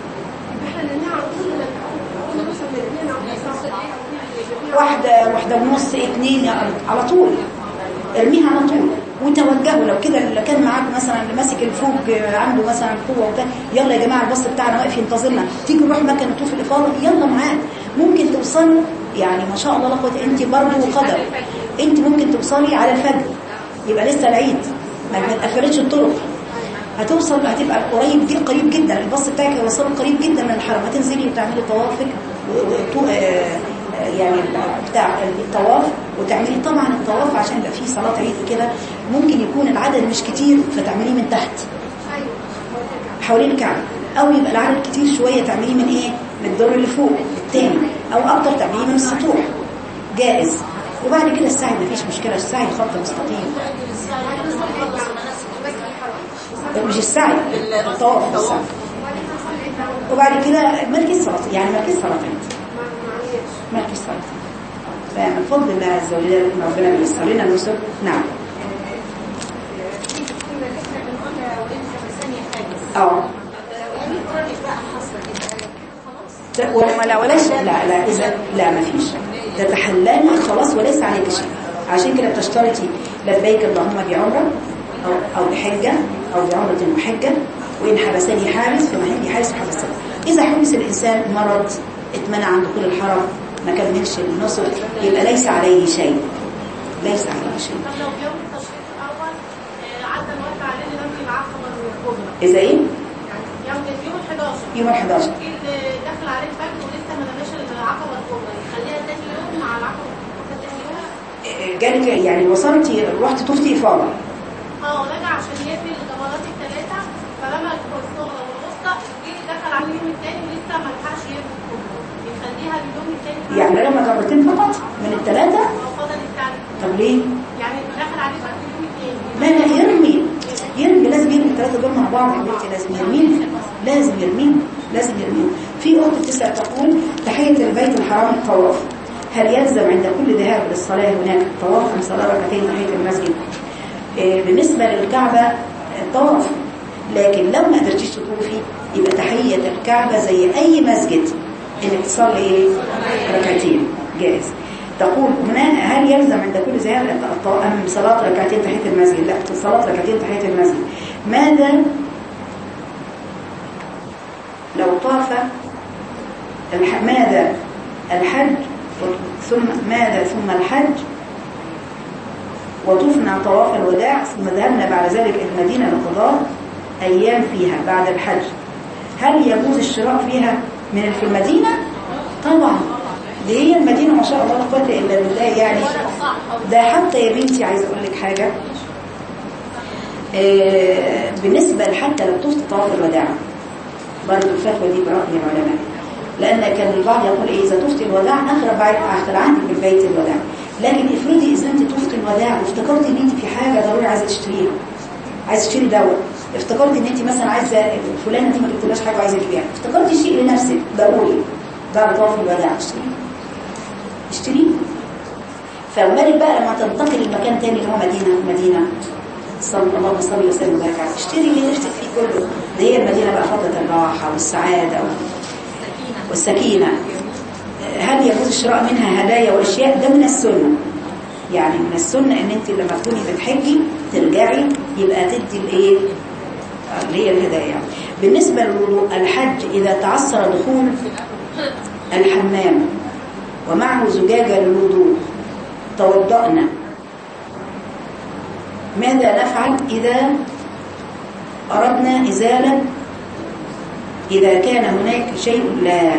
واحدة واحدة ونص اتنين على طول ارميها على طول وتوجهوا لو كده اللي كان معاك مثلا اللي ماسك الفوج عنده مثلا قوه وبتاع يلا يا جماعه الباص بتاعنا واقف ينتظرنا تيجي نروح مكان نطوف الافاضه يلا معاك ممكن توصلوا يعني ما شاء الله لا قوه انت برضه قدر انت ممكن توصلي على الفجر يبقى لسه العيد ما ما اتقفلتش الطرق هتوصل هتبقى قريب جدا قريب جدا الباص بتاعك هيوصلك قريب جدا من الحرم هتنزلي وتعملي طوافك و- و- آه، آه، يعني بتاع الطواف وتعملي طبعا الطواف عشان يبقى فيه صلاه عيد كده ممكن يكون العدد مش كتير فتعمليه من تحت حوالين الكعبه او يبقى العدد كتير شويه تعمليه من ايه من الدور اللي فوق الثاني او اكتر تعمليه من السطوح جائز وبعد كده السعي مفيش مشكله السعي خط مستقيم مش السعي الطواف السعي وبعد كده مركز صلاه يعني مركز صلاه عيد مركز صلاه فمن فضل الله عز وجل ان ربنا بيسر لنا النصر نعم اه ت- ولا لا ولاش لا لا اذا لا ما فيش تتحللي خلاص وليس عليك شيء عشان كده بتشترطي لبيك اللهم بعمره او او بحجه او بعمره وحجه وان حبسني حارس فمحلي حارس حبسني اذا حبس الانسان مرض اتمنع عن دخول الحرم ما كملش النصر يبقى ليس عليه شيء ليس عليه شيء طب لو يوم التشريق الاول آه، عدى الوقت عليه نمشي العقبه الكبرى اذا ايه يعني يوم يوم ال 11 يوم ال 11 اكيد داخل عليه الفجر ولسه ما نماش العقبه الكبرى يخليها تاني يوم مع العقبه الكبرى تاني يوم جالك يعني وصلتي رحت طفتي افاضه اه رجع عشان يقفل الجمرات الثلاثه فرمى الصغرى والوسطى جه دخل عليه اليوم الثاني ولسه ما لحقش يقفل الكبرى يخليها اليوم الثاني يعني لما جرتين فقط من الثلاثه هو فضل الثاني طب ليه يعني دخل عليه بقى في اليوم الثاني لا لا يرمي يرمي لازم يرمي الثلاثة دول مع بعض يا بنتي لازم يرميهم لازم يرميهم لازم يرميهم في أخت بتسأل تقول تحية البيت الحرام الطواف هل يلزم عند كل ذهاب للصلاة هناك طواف أم صلاة ركعتين تحية المسجد آه، بالنسبة للكعبة الطواف لكن لو ما قدرتيش تطوفي يبقى تحية الكعبة زي أي مسجد إنك تصلي إيه؟ ركعتين جائز تقول هنا هل يلزم عند كل ذهاب الط- أم صلاة ركعتين تحية المسجد لا صلاة ركعتين تحية المسجد ماذا لو طاف الح... ماذا الحج ثم ماذا ثم الحج وطفنا طواف الوداع ثم ذهبنا بعد ذلك إلى المدينة لقضاء أيام فيها بعد الحج هل يجوز الشراء فيها من في المدينة؟ طبعا دي هي المدينة ما شاء الله لا قوة إلا بالله يعني ده حتى يا بنتي عايز أقول لك حاجة آه، بالنسبة حتى لو طفت طواف الوداع برضه الفتوى دي برأي العلماء لأن كان البعض يقول إيه إذا طفت الوداع أخرب بعد أخر عندك من بيت الوداع لكن افرضي إذا أنت طفت الوداع وافتكرتي إن أنت في حاجة ضروري عايزة تشتريها عايزة تشتري دواء افتكرتي إن أنت مثلا عايزة فلانة دي ما جبتلهاش حاجة وعايزة تبيعها افتكرتي شيء لنفسك ضروري بعد طواف الوداع اشتريه اشتريه فمالك بقى لما تنتقل لمكان تاني اللي هو مدينة مدينة صلى الله صلى وسلم وبارك عليه اشتري اللي نفسك فيه كله ده هي المدينة بقى فضلة الراحة والسعادة والسكينة هل يجوز الشراء منها هدايا واشياء ده من السنة يعني من السنة ان انت لما تكوني بتحجي ترجعي يبقى تدي الايه اللي هي الهدايا يعني. بالنسبة للوضوء الحج اذا تعثر دخول الحمام ومعه زجاجة للوضوء توضأنا ماذا نفعل إذا أردنا إزالة إذا كان هناك شيء لا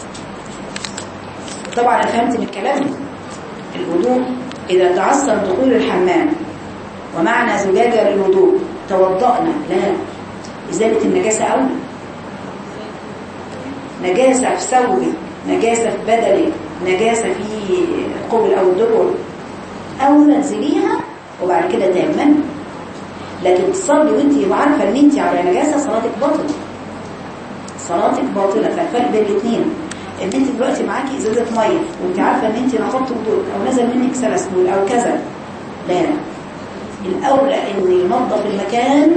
طبعا أنا فهمت من كلامي الوضوء إذا تعثر دخول الحمام ومعنا زجاجة للوضوء توضأنا لا إزالة النجاسة أولى نجاسة في ثوبك نجاسة في بدنك نجاسة في القبل أو الدبر أو تنزليها وبعد كده تيممي لكن تصلي وانت عارفة ان انت على نجاسة صلاتك باطلة صلاتك باطلة فالفرق بين الاثنين ان انت دلوقتي معاكي ازازة مية وانت عارفة ان انت نقضت وضوء او نزل منك سلسل او كذا لا الاولى ان ينظف المكان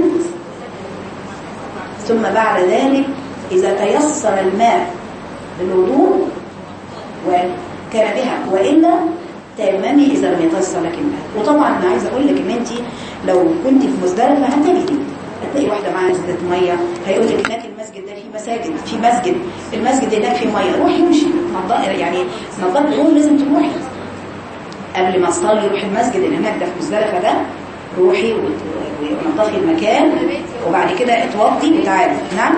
ثم بعد ذلك اذا تيسر الماء للوضوء وكان بها والا تيممي اذا لم يتيسر لك الماء وطبعا انا عايزه اقول لك ان انت لو كنت في مزدلفه هتجدي هتلاقي واحده معاها ازازه ميه هيقول لك هناك المسجد ده فيه مساجد في مسجد المسجد هناك فيه ميه روحي وامشي نض- يعني نظام اليوم لازم تروحي قبل ما تصلي روحي المسجد اللي هناك ده في مزدلفه ده روحي وت- ونضفي المكان وبعد كده اتوضي وتعالي نعم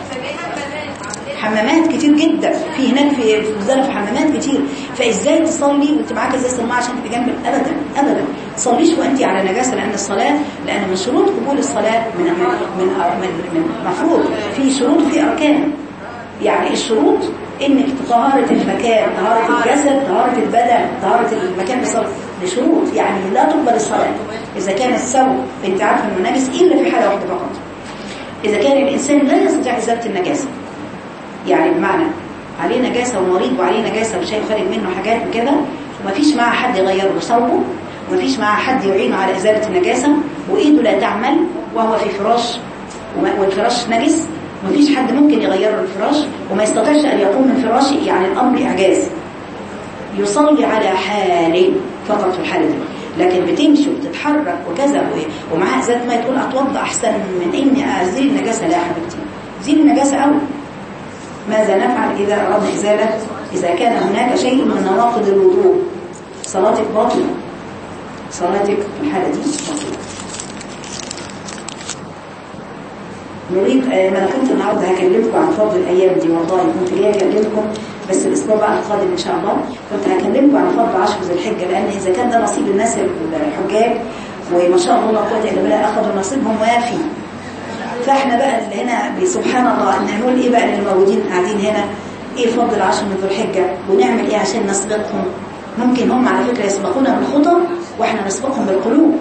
حمامات كتير جدا في هناك في في مزدلفه حمامات كتير فازاي تصلي وانت معاك ازازه الماء عشان تبقى جنب ابدا ابدا تصليش وانت على نجاسه لان الصلاه لان من شروط قبول الصلاه من من من من مفروض في شروط في اركان يعني الشروط انك طهاره المكان طهاره الجسد طهاره البدن طهاره المكان بالصلاه دي شروط يعني لا تقبل الصلاه اذا كان الثوب انت عارفه انه نجس الا في حاله واحده فقط اذا كان الانسان لا يستطيع ازاله النجاسه يعني بمعنى عليه نجاسة ومريض وعليه نجاسة وشايف خارج منه حاجات وكده ومفيش معاه حد يغير له ثوبه ومفيش معاه حد يعينه على إزالة النجاسة وإيده لا تعمل وهو في فراش وما- والفراش نجس ومفيش حد ممكن يغير له الفراش وما يستطيعش أن يقوم من فراشه يعني الأمر إعجاز يصلي على حال فقط في الحالة دي لكن بتمشي وبتتحرك وكذا و- ومعاها ذات ما تقول أتوضأ أحسن من إني أزيل النجاسة لا يا حبيبتي زيل النجاسة أول ماذا نفعل إذا أردنا إزالة إذا كان هناك شيء من نواقض الوضوء صلاتك باطلة صلاتك في الحالة دي باطلة نريد آه، ما انا كنت النهارده هكلمكم عن فضل الايام دي والله كنت جايه اكلمكم بس الاسبوع بقى القادم ان شاء الله كنت هكلمكم عن فضل عشر ذي الحجه لان اذا كان ده نصيب الناس الحجاج وما شاء الله لا قوه الا بالله اخذوا نصيبهم وافي فاحنا بقى اللي هنا سبحان الله ان نقول ايه بقى اللي موجودين قاعدين هنا ايه فضل عشر من ذو الحجه ونعمل ايه عشان نسبقهم ممكن هم على فكره يسبقونا بالخطى واحنا نسبقهم بالقلوب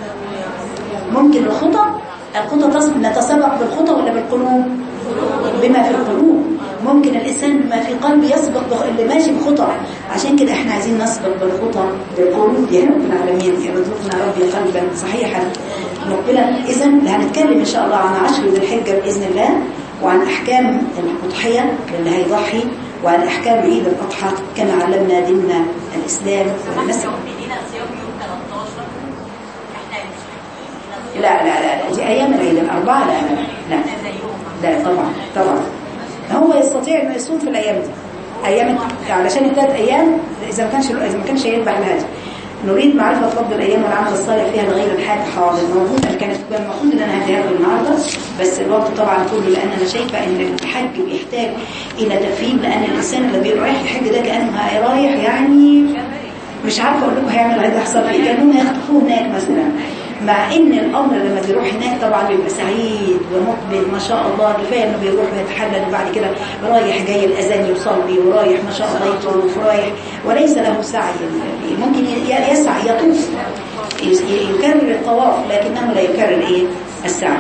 ممكن الخطى الخطى تصب نتسابق بالخطى ولا بالقلوب بما في القلوب ممكن الانسان بما في قلبه يسبق بخ... اللي ماشي بخطى عشان كده احنا عايزين نسبق بالخطى بالقلوب يا رب العالمين يرزقنا ربي قلبا صحيحا مقبلا اذا هنتكلم ان شاء الله عن عشر ذي الحجه باذن الله وعن احكام الاضحيه للي هيضحي وعن احكام عيد الاضحى كما علمنا ديننا الاسلام والمسيح مدينة صيام يوم 13 احنا مش حاكيين لا لا لا لا دي ايام العيد الاربعه لا لا لا لا طبعا طبعا هو يستطيع انه يصوم في الايام دي ايام علشان الثلاث ايام اذا ما كانش اذا ما كانش يذبح الهدي نريد معرفة فضل الأيام والعمل الصالح فيها لغير الحاج حاضر موجودة كانت كان المفروض إن أنا هديها له النهاردة بس الوقت طبعا كله لأن أنا شايفة إن الحج بيحتاج إلى تفهيم لأن الإنسان اللي بيبقى رايح الحج ده كأنه رايح يعني مش عارفه اقول لكم هيعمل ايه هيحصل ايه كانهم يخطفوه هناك مثلا مع ان الامر لما بيروح هناك طبعا بيبقى سعيد ومقبل ما شاء الله كفايه انه بيروح ويتحلل وبعد كده رايح جاي الاذان يصلي ورايح ما شاء الله يطوف رايح وليس له سعي ممكن ي- يسعى يطوف ي- يكرر الطواف لكنه لا يكرر ايه السعي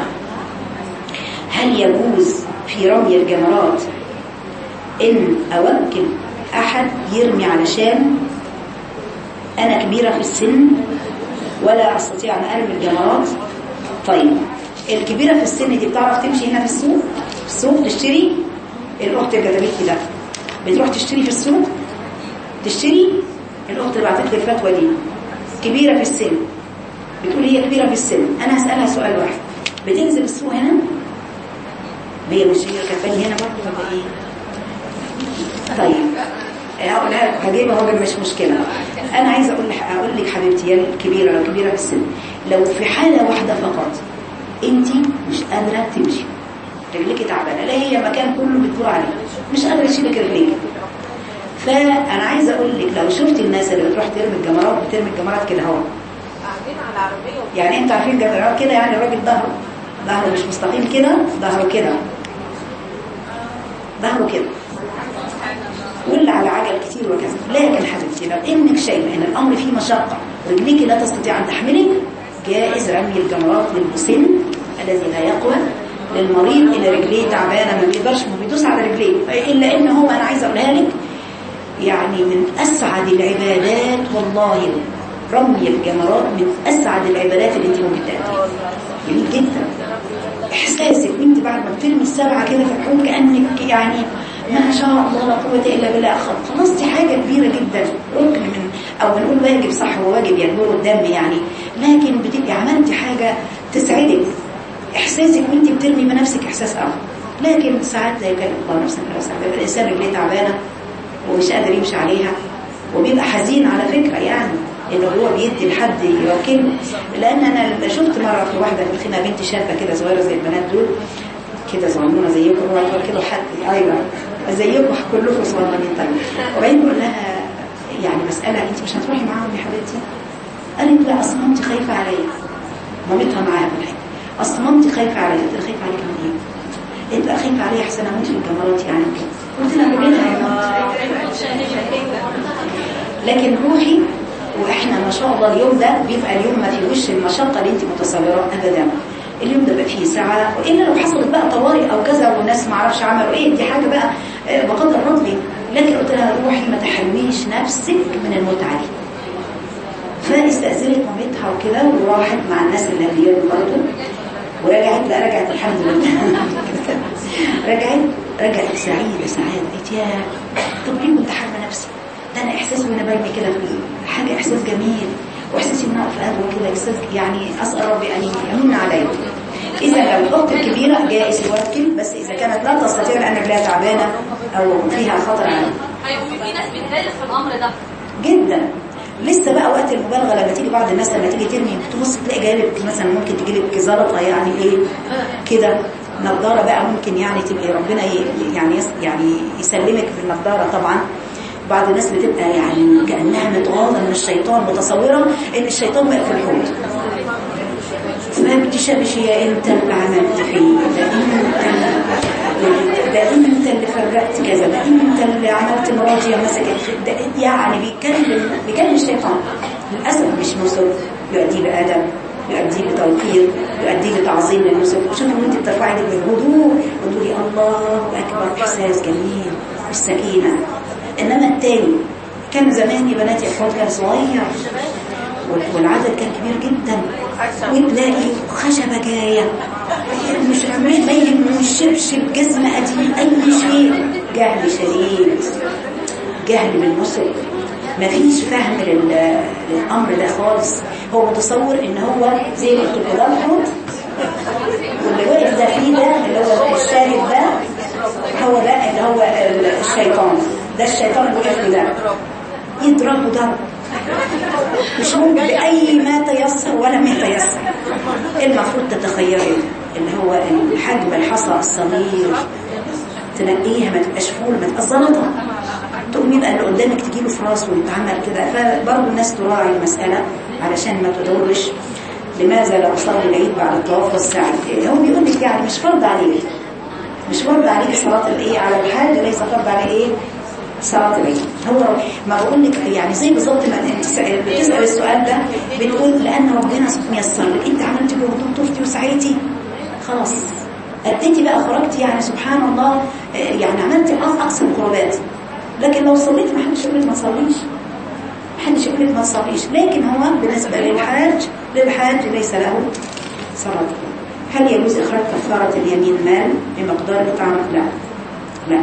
هل يجوز في رمي الجمرات ان اوكل احد يرمي علشان أنا كبيرة في السن ولا أستطيع أن أرمي الجمرات طيب الكبيرة في السن دي بتعرف تمشي هنا في السوق في السوق تشتري الأخت اللي كتبت لي ده بتروح تشتري في السوق تشتري الأخت اللي بعتت لي الفتوى دي كبيرة في السن بتقول هي كبيرة في السن أنا هسألها سؤال واحد بتنزل السوق هنا هي مش هي كاتباني هنا برضه ولا إيه طيب هقولها هجيبها هو مش مشكلة أنا عايزة أقول لك أقول لك حبيبتي يا الكبيرة لو كبيرة في السن لو في حالة واحدة فقط أنت مش قادرة تمشي رجلك تعبانة لا هي مكان كله بتدور عليه مش قادرة تشيلك رجليك فأنا عايزة أقول لك لو شفت الناس اللي بتروح ترمي الجمرات بترمي الجمرات كده اهو قاعدين على العربية يعني انت عارفين الجمرات كده يعني الراجل ظهره ظهره مش مستقيم كده ظهره كده ظهره كده واللي على عجل كتير وكذا لكن حبيبتي لو انك شايفه ان الامر فيه مشقه رجليك لا تستطيع ان تحملي جائز رمي الجمرات للمسن الذي لا يقوى للمريض اللي رجليه تعبانه ما بيقدرش ما بيدوس على رجليه الا ان هو انا عايزه اقولها لك يعني من اسعد العبادات والله رمي الجمرات من اسعد العبادات اللي انت ممكن تأتيها جميل جدا احساسك وانت بعد ما بترمي السبعه كده في الحوض كانك يعني ما شاء الله لا قوه الا بالله خ- خلصتي حاجه كبيره جدا ركن من او بنقول واجب صح هو واجب يجبره الدم يعني لكن بتبقي عملتي حاجه تسعدك احساسك وانت بترمي بنفسك احساس اخر لكن ساعات لا يكلف الله نفسا الا وسعها بيبقى الانسان رجليه تعبانه ومش قادر يمشي عليها وبيبقى حزين على فكره يعني انه هو بيدي لحد يوكله لان انا شفت مره في واحده في الخيمه بنت شابه كده صغيره زي البنات دول كده صغنونه زيكم هو كده حد ايوه زيكم كلكم صغننين طيب وبعدين بقول لها يعني مساله انت مش هتروحي معاهم يا حبيبتي قالت لا اصل مامتي خايفه عليا مامتها معاها في الحته اصل مامتي خايفه عليا قلت لها خايفه عليك من ايه؟ قالت لا خايفه عليا احسن اموت في الجمرات يعني قلت لها كلنا هنموت لكن روحي واحنا ما شاء الله اليوم ده بيبقى اليوم ما فيهوش المشقه اللي انت متصوره ابدا اليوم ده بقى فيه ساعه والا لو حصلت بقى طوارئ او كذا والناس ما اعرفش عملوا ايه دي حاجه بقى آه، بقدر ربي لكن قلت لها روحي ما تحرميش نفسك من المتعه دي فاستأذنت مامتها وكده وراحت مع الناس اللي هي برضه ورجعت لا رجعت الحمد لله رجعت رجعت سعيدة سعادة قلت يا طب ليه كنت حارمة نفسي ده انا احساس وانا برمي كده في حاجة احساس جميل واحساسي ان انا اقف قهوة كده احساس يعني اسأل ربي ان يمن عليا اذا لو الاخت الكبيرة جائز يوكل بس اذا كانت لا تستطيع لان رجلها تعبانة او فيها خطر عليها هيقوم في ناس بتبالغ في الامر ده جدا لسه بقى وقت المبالغه لما تيجي بعض الناس لما تيجي ترمي تبص تلاقي جايلك مثلا ممكن تجي لك زلطه يعني ايه كده نضاره بقى ممكن يعني تبقي ربنا ي- يعني يس يعني يسلمك في النضاره طبعا بعض الناس بتبقى يعني كانها متغاظه من الشيطان متصوره ان الشيطان واقف في الحوض ما بتشابش يا انت اللي عملت فيه ده انت ده انت اللي فرقت كذا ده انت اللي عملت مراتي يا مسكت في ده يعني بيتكلم بيتكلم الشيطان للاسف مش نصب يؤدي بادب يؤدي بتوقير يؤدي بتعظيم للنصب شوفي وانت بترفعي ايدك بهدوء وتقولي الله اكبر احساس جميل بالسكينه انما التاني كان زمان يا بناتي الحوض كان صغير والعدد كان كبير جدا وتلاقي خشبة جاية مش مش باين مش شبشب جزمة قديم أي شيء جهل شديد جهل بالنسك مفيش فهم لل- للأمر ده خالص هو متصور إن هو زي ما قلت كده الحوض واللي واقف ده فيه ده اللي هو الشاهد ده هو ده اللي هو الشيطان ده الشيطان اللي واقف له ده يضربه ضرب مش ممكن بأي ما تيسر ولا ما يتيسر المفروض تتخيلي اللي هو الحجم الحصى الصغير تنقيها ما تبقاش فول ما تبقاش زلطه تقوم يبقى اللي قدامك تجيله في راسه ويتعمل كده فبرضه الناس تراعي المسألة علشان ما تضرش لماذا لو صلي العيد بعد الطواف والسعي هو بيقول لك يعني مش فرض عليك مش فرض عليك صلاة الايه على الحاج ليس فرض عليه ايه صلاة العيد هو ما بقول لك يعني زي بالظبط ما انت سأل- بتسأل السؤال ده بتقول لأن ربنا ميسر لك انت عملتي بوضوء طفتي وسعيتي خلاص أديتي بقى خرجتي يعني سبحان الله آه، يعني عملتي أق- أقصى القربات لكن لو صليت ما حدش يقول لك ما تصليش ما حدش يقول لك ما تصليش لكن هو بالنسبة للحاج للحاج ليس له صلاة هل يجوز إخراج كفارة اليمين مال بمقدار إطعام لا لا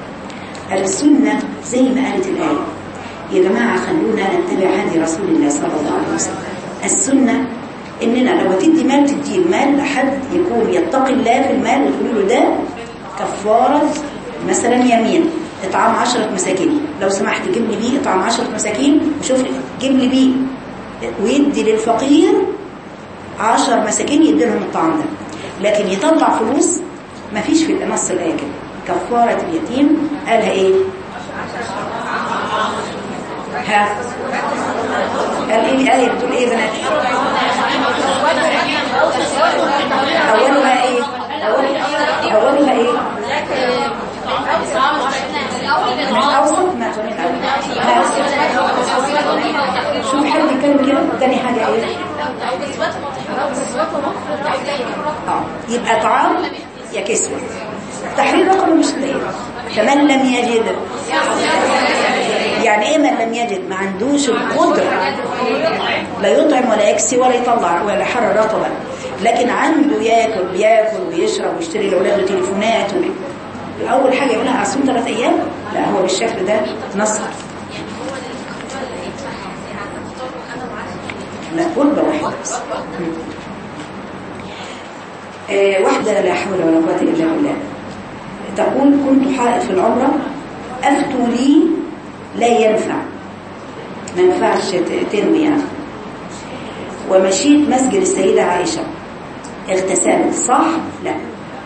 السنة زي ما قالت الآية يا جماعة خلونا نتبع هدي رسول الله صلى الله عليه وسلم السنة إننا لو تدي مال تدي المال لحد يكون يتقي الله في المال وتقول له ده كفارة مثلا يمين اطعام عشرة مساكين لو سمحت جيب لي بيه اطعام عشرة مساكين وشوف لي جيب لي بيه ويدي للفقير عشر مساكين يدي لهم الطعام ده لكن يطلع فلوس ما فيش في نص الآية كده كفارة اليتيم قالها ايه ها قال ايه الآية بتقول ايه يا بنات أولها ايه أول- أولها ايه من أوسط حلو كده تاني حاجه ايه او كسوته او كسوته مصر او زي اه يبقى طعام يا كسوة تحرير رقبة مش قليل فمن لم يجد يعني ايه من لم يجد ما عندوش القدرة لا يطعم ولا يكسي ولا يطلع ولا يحرر رقبة لكن عنده ياكل بياكل ويشرب ويشتري لاولاده تليفونات و... اول حاجه يقولها اصوم ثلاث ايام لا هو بالشكل ده نصر لا وجبه واحده بس آه، واحدة لا حول ولا قوة إلا بالله تقول كنت حائط في العمرة أفتوا لي لا ينفع ما ينفعش ت- تنوي يعني ومشيت مسجد السيدة عائشة اغتسلت صح؟ لا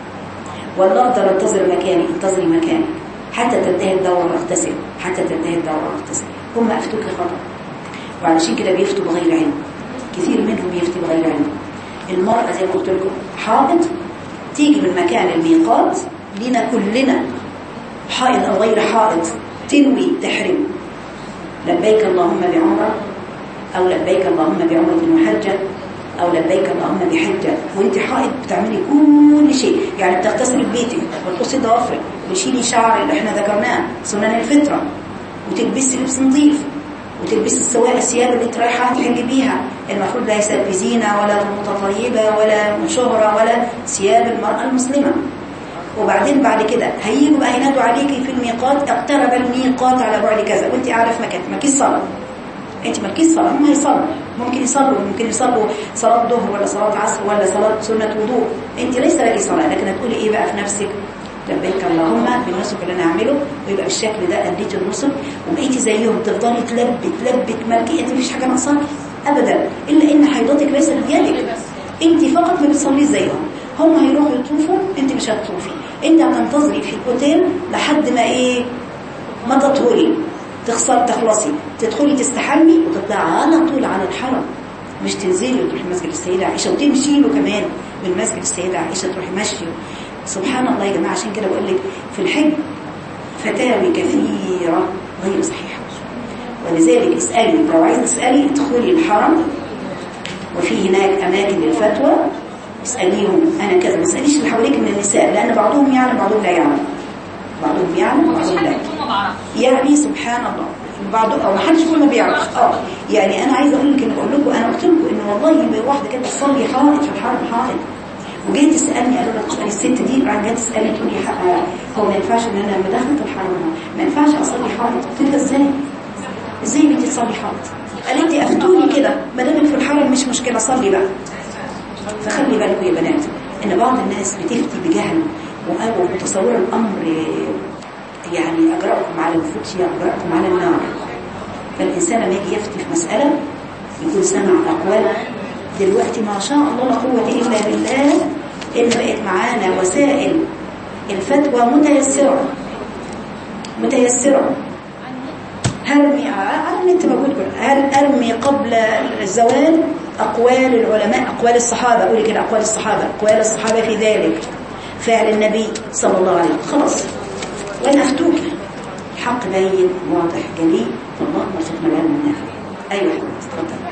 والله أفضل انتظر مكاني انتظري مكاني حتى تنتهي الدورة اغتسل حتى تنتهي الدورة اغتسل هم أفتوك خطأ وعلشان كده بيفتوا بغير علم كثير منهم بيفتي بغير علم المرأة زي ما قلت لكم حائط تيجي من مكان الميقات لنا كلنا حائط أو غير حائط تنوي تحرم لبيك اللهم بعمرة أو لبيك اللهم بعمرة وحجة أو لبيك اللهم بحجة وانت حائط بتعملي كل شيء يعني بتغتسلي ببيتك وتقصي ضوافرك وتشيلي شعر اللي احنا ذكرناه سنن الفطرة وتلبسي لبس نظيف وتلبسي السواء الثياب اللي انت رايحه تحلي بيها المفروض ليست بزينه ولا متطيبه ولا شهره ولا ثياب المراه المسلمه وبعدين بعد كده هيجوا بقى ينادوا عليكي في الميقات اقترب الميقات على بعد كذا وانت عارف مكان مالكيش صلاه انت مالكيش صلاه هم هيصلوا ممكن يصلوا ممكن يصلوا صلاه ظهر ولا صلاه عصر ولا صلاه سنه وضوء انت ليس لك صلاه لكن هتقولي ايه بقى في نفسك لبيك اللهم بالنسك اللي انا هعمله ويبقى بالشكل ده اديت النسك وبقيتي زيهم تفضلي تلبي تلبي تملكي انت مفيش حاجه ناقصاكي ابدا الا ان حيضتك ليست بيدك انت فقط ما بتصليش زيهم هم هيروحوا يطوفوا انت مش هتطوفي انت هتنتظري في الاوتيل لحد ما ايه ما تطهري تخسر تخلصي تدخلي تستحمي وتطلعي على طول على الحرم مش تنزلي وتروحي مسجد السيدة عائشة وتمشي له كمان من مسجد السيدة عائشة تروحي ماشية سبحان الله يا جماعة عشان كده بقول لك في الحج فتاوي كثيرة غير صحيحة ولذلك اسألي لو عايزة تسألي ادخلي الحرم وفي هناك أماكن للفتوى اسأليهم أنا كذا ما تسأليش اللي حواليك من النساء لأن بعضهم يعلم بعضهم لا يعلم بعضهم يعلم بعضهم لا يعني سبحان الله بعض او ما حدش يقول ما بيعرف اه يعني انا عايزه اقول لك ان بقول لكم انا قلت لكم ان والله واحده كانت تصلي حائط في الحرم حائط وجيت تسالني قالوا لك الست دي راح جت تسالني تقول لي حق- هو ما ينفعش ان انا لما دخلت الحرم ما ينفعش اصلي حائط قلت لها ازاي ازاي بنتي تصلي حائط قالت لي افتوني كده ما دامك في الحرم مش مشكله صلي بقى فخلي بالكم يا بنات ان بعض الناس بتفتي بجهل وقالوا متصور الامر يعني اجرأكم على الفتش اجرأكم على النار فالانسان لما يجي يفتي في مساله يكون سمع اقوال دلوقتي ما شاء الله لا قوه الا بالله ان بقت معانا وسائل الفتوى متيسره متيسره هرمي على النت موجود كله هل ارمي قبل الزوال اقوال العلماء اقوال الصحابه قولي كده اقوال الصحابه اقوال الصحابه في ذلك فعل النبي صلى الله عليه وسلم خلاص وانا افتوك الحق باين واضح جليل اللهم ارزقنا العلم النافع ايوه يا حبيبتي اتفضل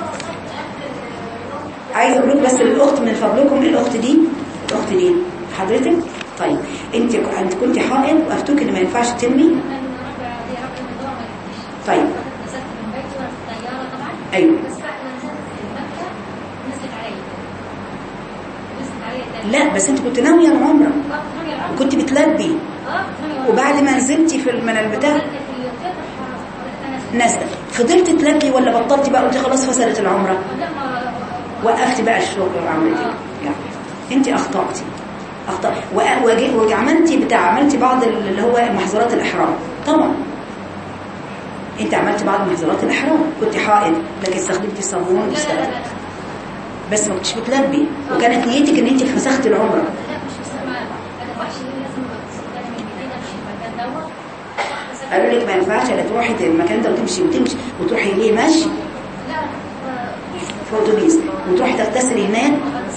عايزه اقول لك بس للاخت من فضلكم الاخت دي الاخت دي حضرتك طيب انت انت كنت حائض وافتوك ان ما ينفعش ترمي طيب ايوه لا بس انت كنت ناويه العمره وكنت بتلبي وبعد ما نزلتي في من البتاع نازله فضلت تلبي ولا بطلتي بقى قلتي خلاص فسدت العمره وقفت بقى الشغل وعملتي لا انت اخطاتي اخطأ وعملتي بتاع عملتي بعض اللي هو محظورات الاحرام طبعا انت عملت بعض محظورات الاحرام كنت حائض لكن استخدمتي صابون استخدمت بس ما كنتش بتلبي وكانت نيتك ان انت فسختي العمره قالوا لك ما ينفعش لا تروحي المكان ده وتمشي وتمشي وتروحي ليه ماشي في اتوبيس وتروحي تغتسلي هناك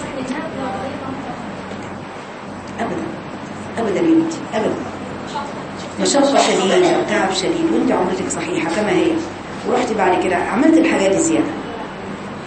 ابدا ابدا يا بنتي ابدا مشقه شديده وتعب شديد وانت عمرتك صحيحه كما هي ورحتي بعد كده عملت الحاجات دي زياده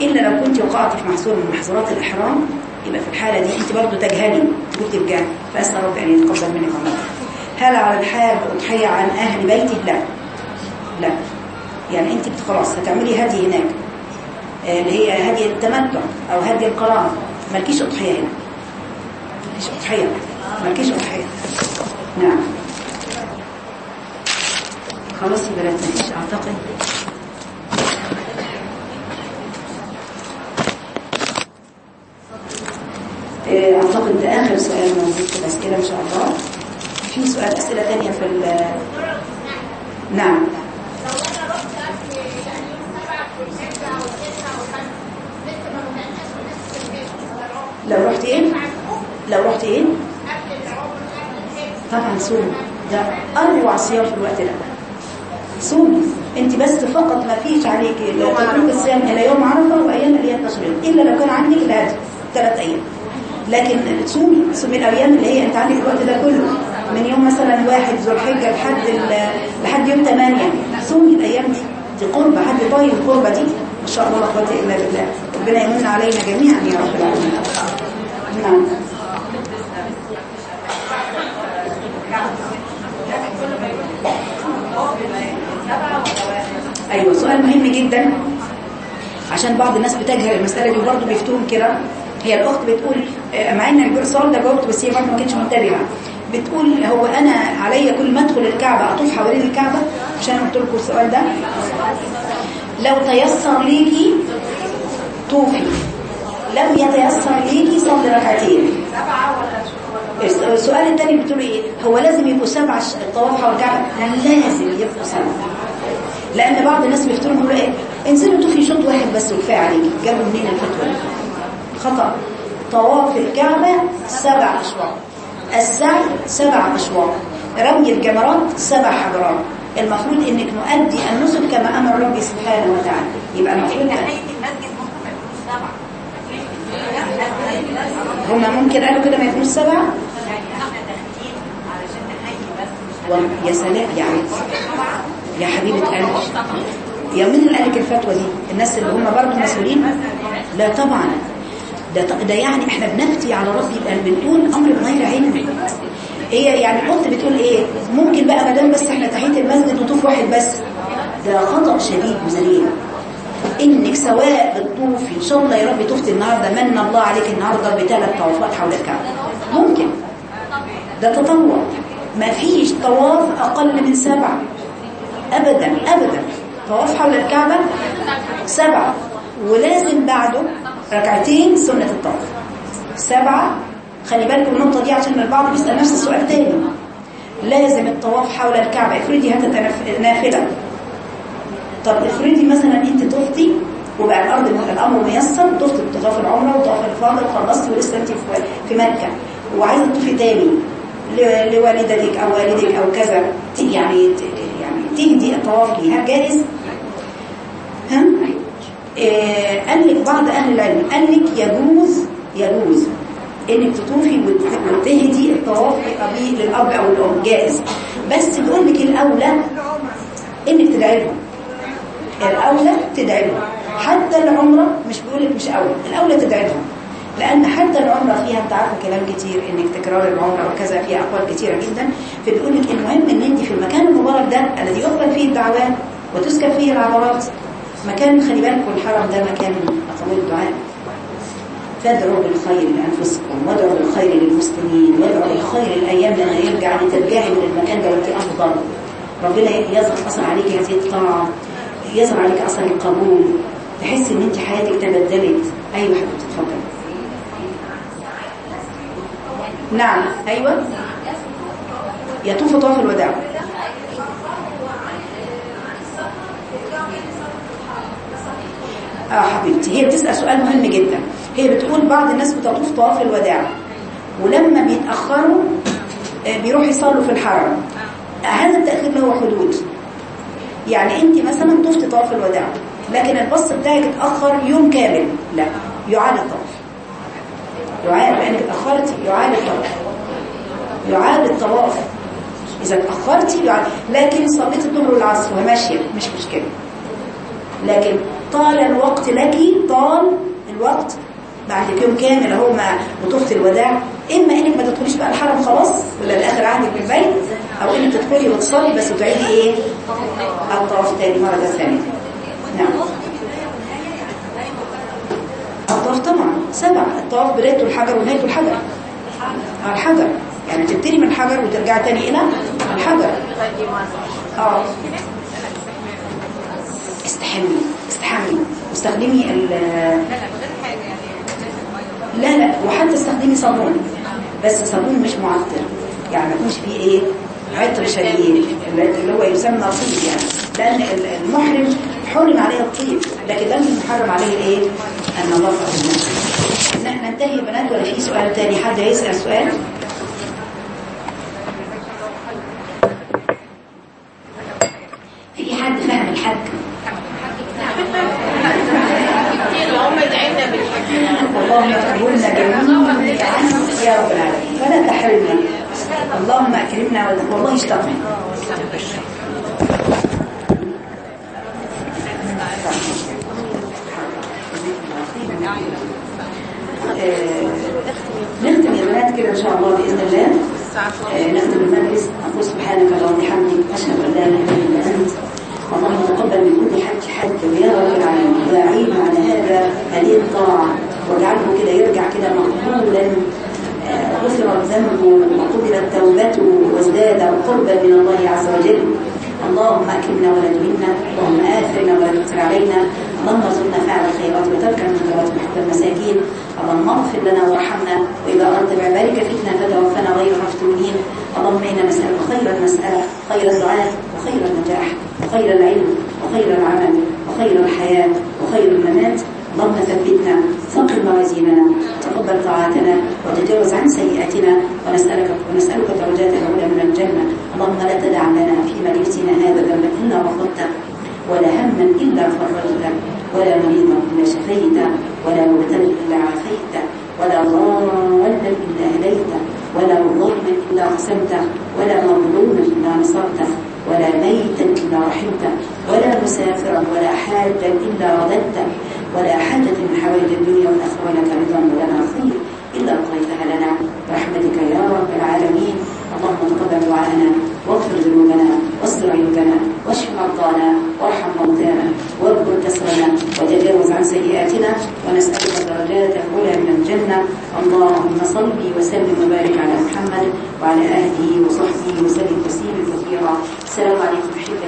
الا لو كنت وقعت في محظور من محظورات الاحرام يبقى في الحاله دي انت برضه تجهلي تقولي بجهل فاسال ربي ان يتقبل منك عمرك هل على الحاج اضحيه عن اهل بيته لا لا يعني انت بت- خلاص هتعملي هدي هناك آه، اللي هي هدي التمتع او هدي القران مالكيش اضحيه هنا مالكيش اضحيه مالكيش اضحيه نعم خلاص يا بنات مفيش اعتقد آه، اعتقد ده اخر سؤال موجود في الاسئله ان شاء الله في سؤال اسئله ثانيه في ال- نعم لو انا رحت قبل يعني يوم سبعة في الحجة او تسعة او خمسة لسه ما بدأناش بنفس الحجة لو رحت ايه لو رحت ايه قبل العمر قبل الحجة طبعا صوم ده اروع صيام في الوقت ده صومي انت بس فقط ما فيش عليك لا تترك الصيام الى يوم عرفه وايام الايام التشريق الا لو كان عندك الهدي ثلاث ايام لكن تصومي تصومي الايام اللي هي انت عندك الوقت ده كله من يوم مثلا واحد ذو الحجه لحد ال- لحد يوم 8 صومي الايام دي دي قربه حد طايل القربه دي ما شاء الله لا قوه الا بالله ربنا يمن علينا جميعا يا رب العالمين نعم ايوه سؤال مهم جدا عشان بعض الناس بتجهل المساله دي وبرضه بيفتون كده هي الاخت بتقول آه، مع ان السؤال ده جاوبت بس هي برضه ما كانتش منتبهه بتقول هو انا عليا كل ما ادخل الكعبه اطوف حوالين الكعبه عشان قلت لكم السؤال ده لو تيسر ليكي طوفي لم يتيسر ليكي صلي ركعتين الس- السؤال الثاني بتقول ايه هو لازم يبقوا سبعة ش- الطواف حول الكعبه لازم يبقوا سبعة لان بعض الناس بيفتروا يقولوا ايه انزلوا طوفي شوط واحد بس وكفايه عليك جابوا منين الفتوى دي خطا طواف الكعبه سبع اشواط السعي سبع اشواط رمي الجمرات سبع حجرات المفروض انك نؤدي النسك كما امر ربي سبحانه وتعالى يبقى المفروض هما ممكن قالوا كده ما يكونوش سبعه والله يا سلام يا عيد يا حبيبة قلبي يا مين اللي قالك الفتوى دي الناس اللي هم برضه مسؤولين لا طبعا ده ط- ده يعني احنا بنفتي على ربي القلب بنقول امر بغير علم هي يعني الاخت بتقول ايه ممكن بقى ما دام بس احنا تحيه المسجد نطوف واحد بس ده خطا شديد وذريع انك سواء بتطوفي ان شاء الله يا رب طفت النهارده من الله عليك النهارده بثلاث طوافات حول الكعبه ممكن ده تطوع ما فيش طواف اقل من سبعه ابدا ابدا طواف حول الكعبه سبعه ولازم بعده ركعتين سنه الطواف سبعه خلي بالكم النقطه دي عشان البعض بيسال نفس السؤال تاني لازم الطواف حول الكعبه افرضي هتبقى نف- نافله طب افرضي مثلا انت طفتي وبقى الارض الامر ميسر طفت بطواف العمره وطواف الافاضه وخلصتي ولسه انت في في مكه وعايزه تطوفي تاني ل- لوالدتك او والدك او كذا ت- يعني ت- يعني تهدي الطواف ليها جائز ها آه، قال لك بعض اهل العلم قال لك يجوز يجوز انك تطوفي وت- وتهدي الطواف لأبي للاب او الام جائز بس بيقول لك الاولى انك تدعي لهم الاولى تدعي لهم حتى العمره مش بيقول لك مش اولى الاولى تدعي لهم لان حتى العمره فيها انت عارفه كلام كتير انك تكرار العمره وكذا فيها اقوال كتيره جدا فبيقول لك المهم ان انت في المكان المبارك ده الذي يقبل فيه الدعوات وتسكن فيه العبرات مكان خلي بالكم الحرم ده مكان قبول الدعاء فادعوا بالخير لانفسكم وادعوا بالخير للمسلمين وادعوا بالخير الايام لما يرجع لترجعي من المكان ده وانت افضل ربنا يظهر اثر عليك هذه الطاعه يظهر عليك اثر القبول تحس ان انت حياتك تبدلت ايوه حبيبتي اتفضلي نعم ايوه يطوف طواف الوداع اه حبيبتي هي بتسال سؤال مهم جدا هي بتقول بعض الناس بتطوف طواف الوداع ولما بيتاخروا آه، بيروحوا يصلوا في الحرم هذا التاخير له حدود يعني انت مثلا طفت طواف الوداع لكن البص بتاعك اتاخر يوم كامل لا يعاد الطواف يعاد لانك اتاخرتي يعاد الطواف يعاد الطواف اذا اتاخرتي يعاد لكن صليت الظهر والعصر وماشيه مش مشكله لكن طال الوقت لك طال الوقت بعد يوم كامل اهو ما وطفت الوداع اما انك ما تدخليش بقى الحرم خلاص ولا لاخر عهدك بالبيت او انك تدخلي وتصلي بس وتعيدي ايه الطواف تاني مره ثانيه نعم الطواف طبعا سبع الطواف بدايته الحجر ونهايته الحجر آه، الحجر يعني تبتدي من الحجر وترجع تاني الى الحجر اه استحمي استحمي واستخدمي ال لا لا وحتى استخدمي صابون بس صابون مش معطر يعني ما يكونش فيه ايه عطر شديد اللي هو يسمى طيب يعني لان ال- المحرم حرم عليه الطيب لكن لم يحرم عليه الايه النظافه والنفس ان احنا ننتهي يا بنات ولا في سؤال تاني حد هيسال سؤال في حد فاهم الحج اللهم ادعينا بالحج اللهم اكرمنا جميعا يا رب العالمين فلا تحرمنا اللهم اكرمنا ولا- والله اشتقنا آه، نختم يا بنات كده ان شاء الله باذن الله آه، نختم المجلس نقول سبحانك اللهم وبحمدك اشهد ان لا اله الا انت اللهم تقبل من كل حج حج يا رب العالمين واعين على هذا هذه الطاعه واجعله كده يرجع كده مقبولا آه، غفر ذنبه وقبلت توبته وازداد قربا من الله عز وجل اللهم اكرمنا ولا تهنا اللهم اثرنا ولا تؤثر علينا اللهم ارزقنا فعل الخيرات وترك المنكرات وحب المساكين اللهم اغفر لنا وارحمنا واذا اردت بعبادك فتنه فتوفنا غير مفتونين اللهم انا نسالك خير المساله خير الدعاء وخير النجاح وخير العلم وخير العمل وخير الحياه وخير الممات اللهم ثبتنا ثقل موازيننا تقبل طاعاتنا وتجاوز عن سيئاتنا ونسألك ونسألك درجات الأولى من الجنة اللهم لا تدع لنا في مجلسنا هذا ذنبا إلا غفرته ولا هما إلا فرجته ولا مريضا إلا شفيته ولا مبتلا إلا عافيته ولا ضالا إلا هديته ولا ظالما إلا قسمته ولا مظلوما إلا نصرته ولا ميتا إلا رحمته ولا مسافرا ولا حاجا إلا رددته ولا حاجة من حوائج الدنيا والآخرة لك رضا ولنا خير إلا قضيتها لنا برحمتك يا رب العالمين اللهم تقبل دعاءنا واغفر ذنوبنا واستر عيوبنا واشف مرضانا وارحم موتانا واكبر كسرنا وتجاوز عن سيئاتنا ونسألك الدرجات الأولى من الجنة اللهم صل وسلم وبارك على محمد وعلى آله وصحبه وسلم تسليما كثيرا السلام عليكم ورحمة الله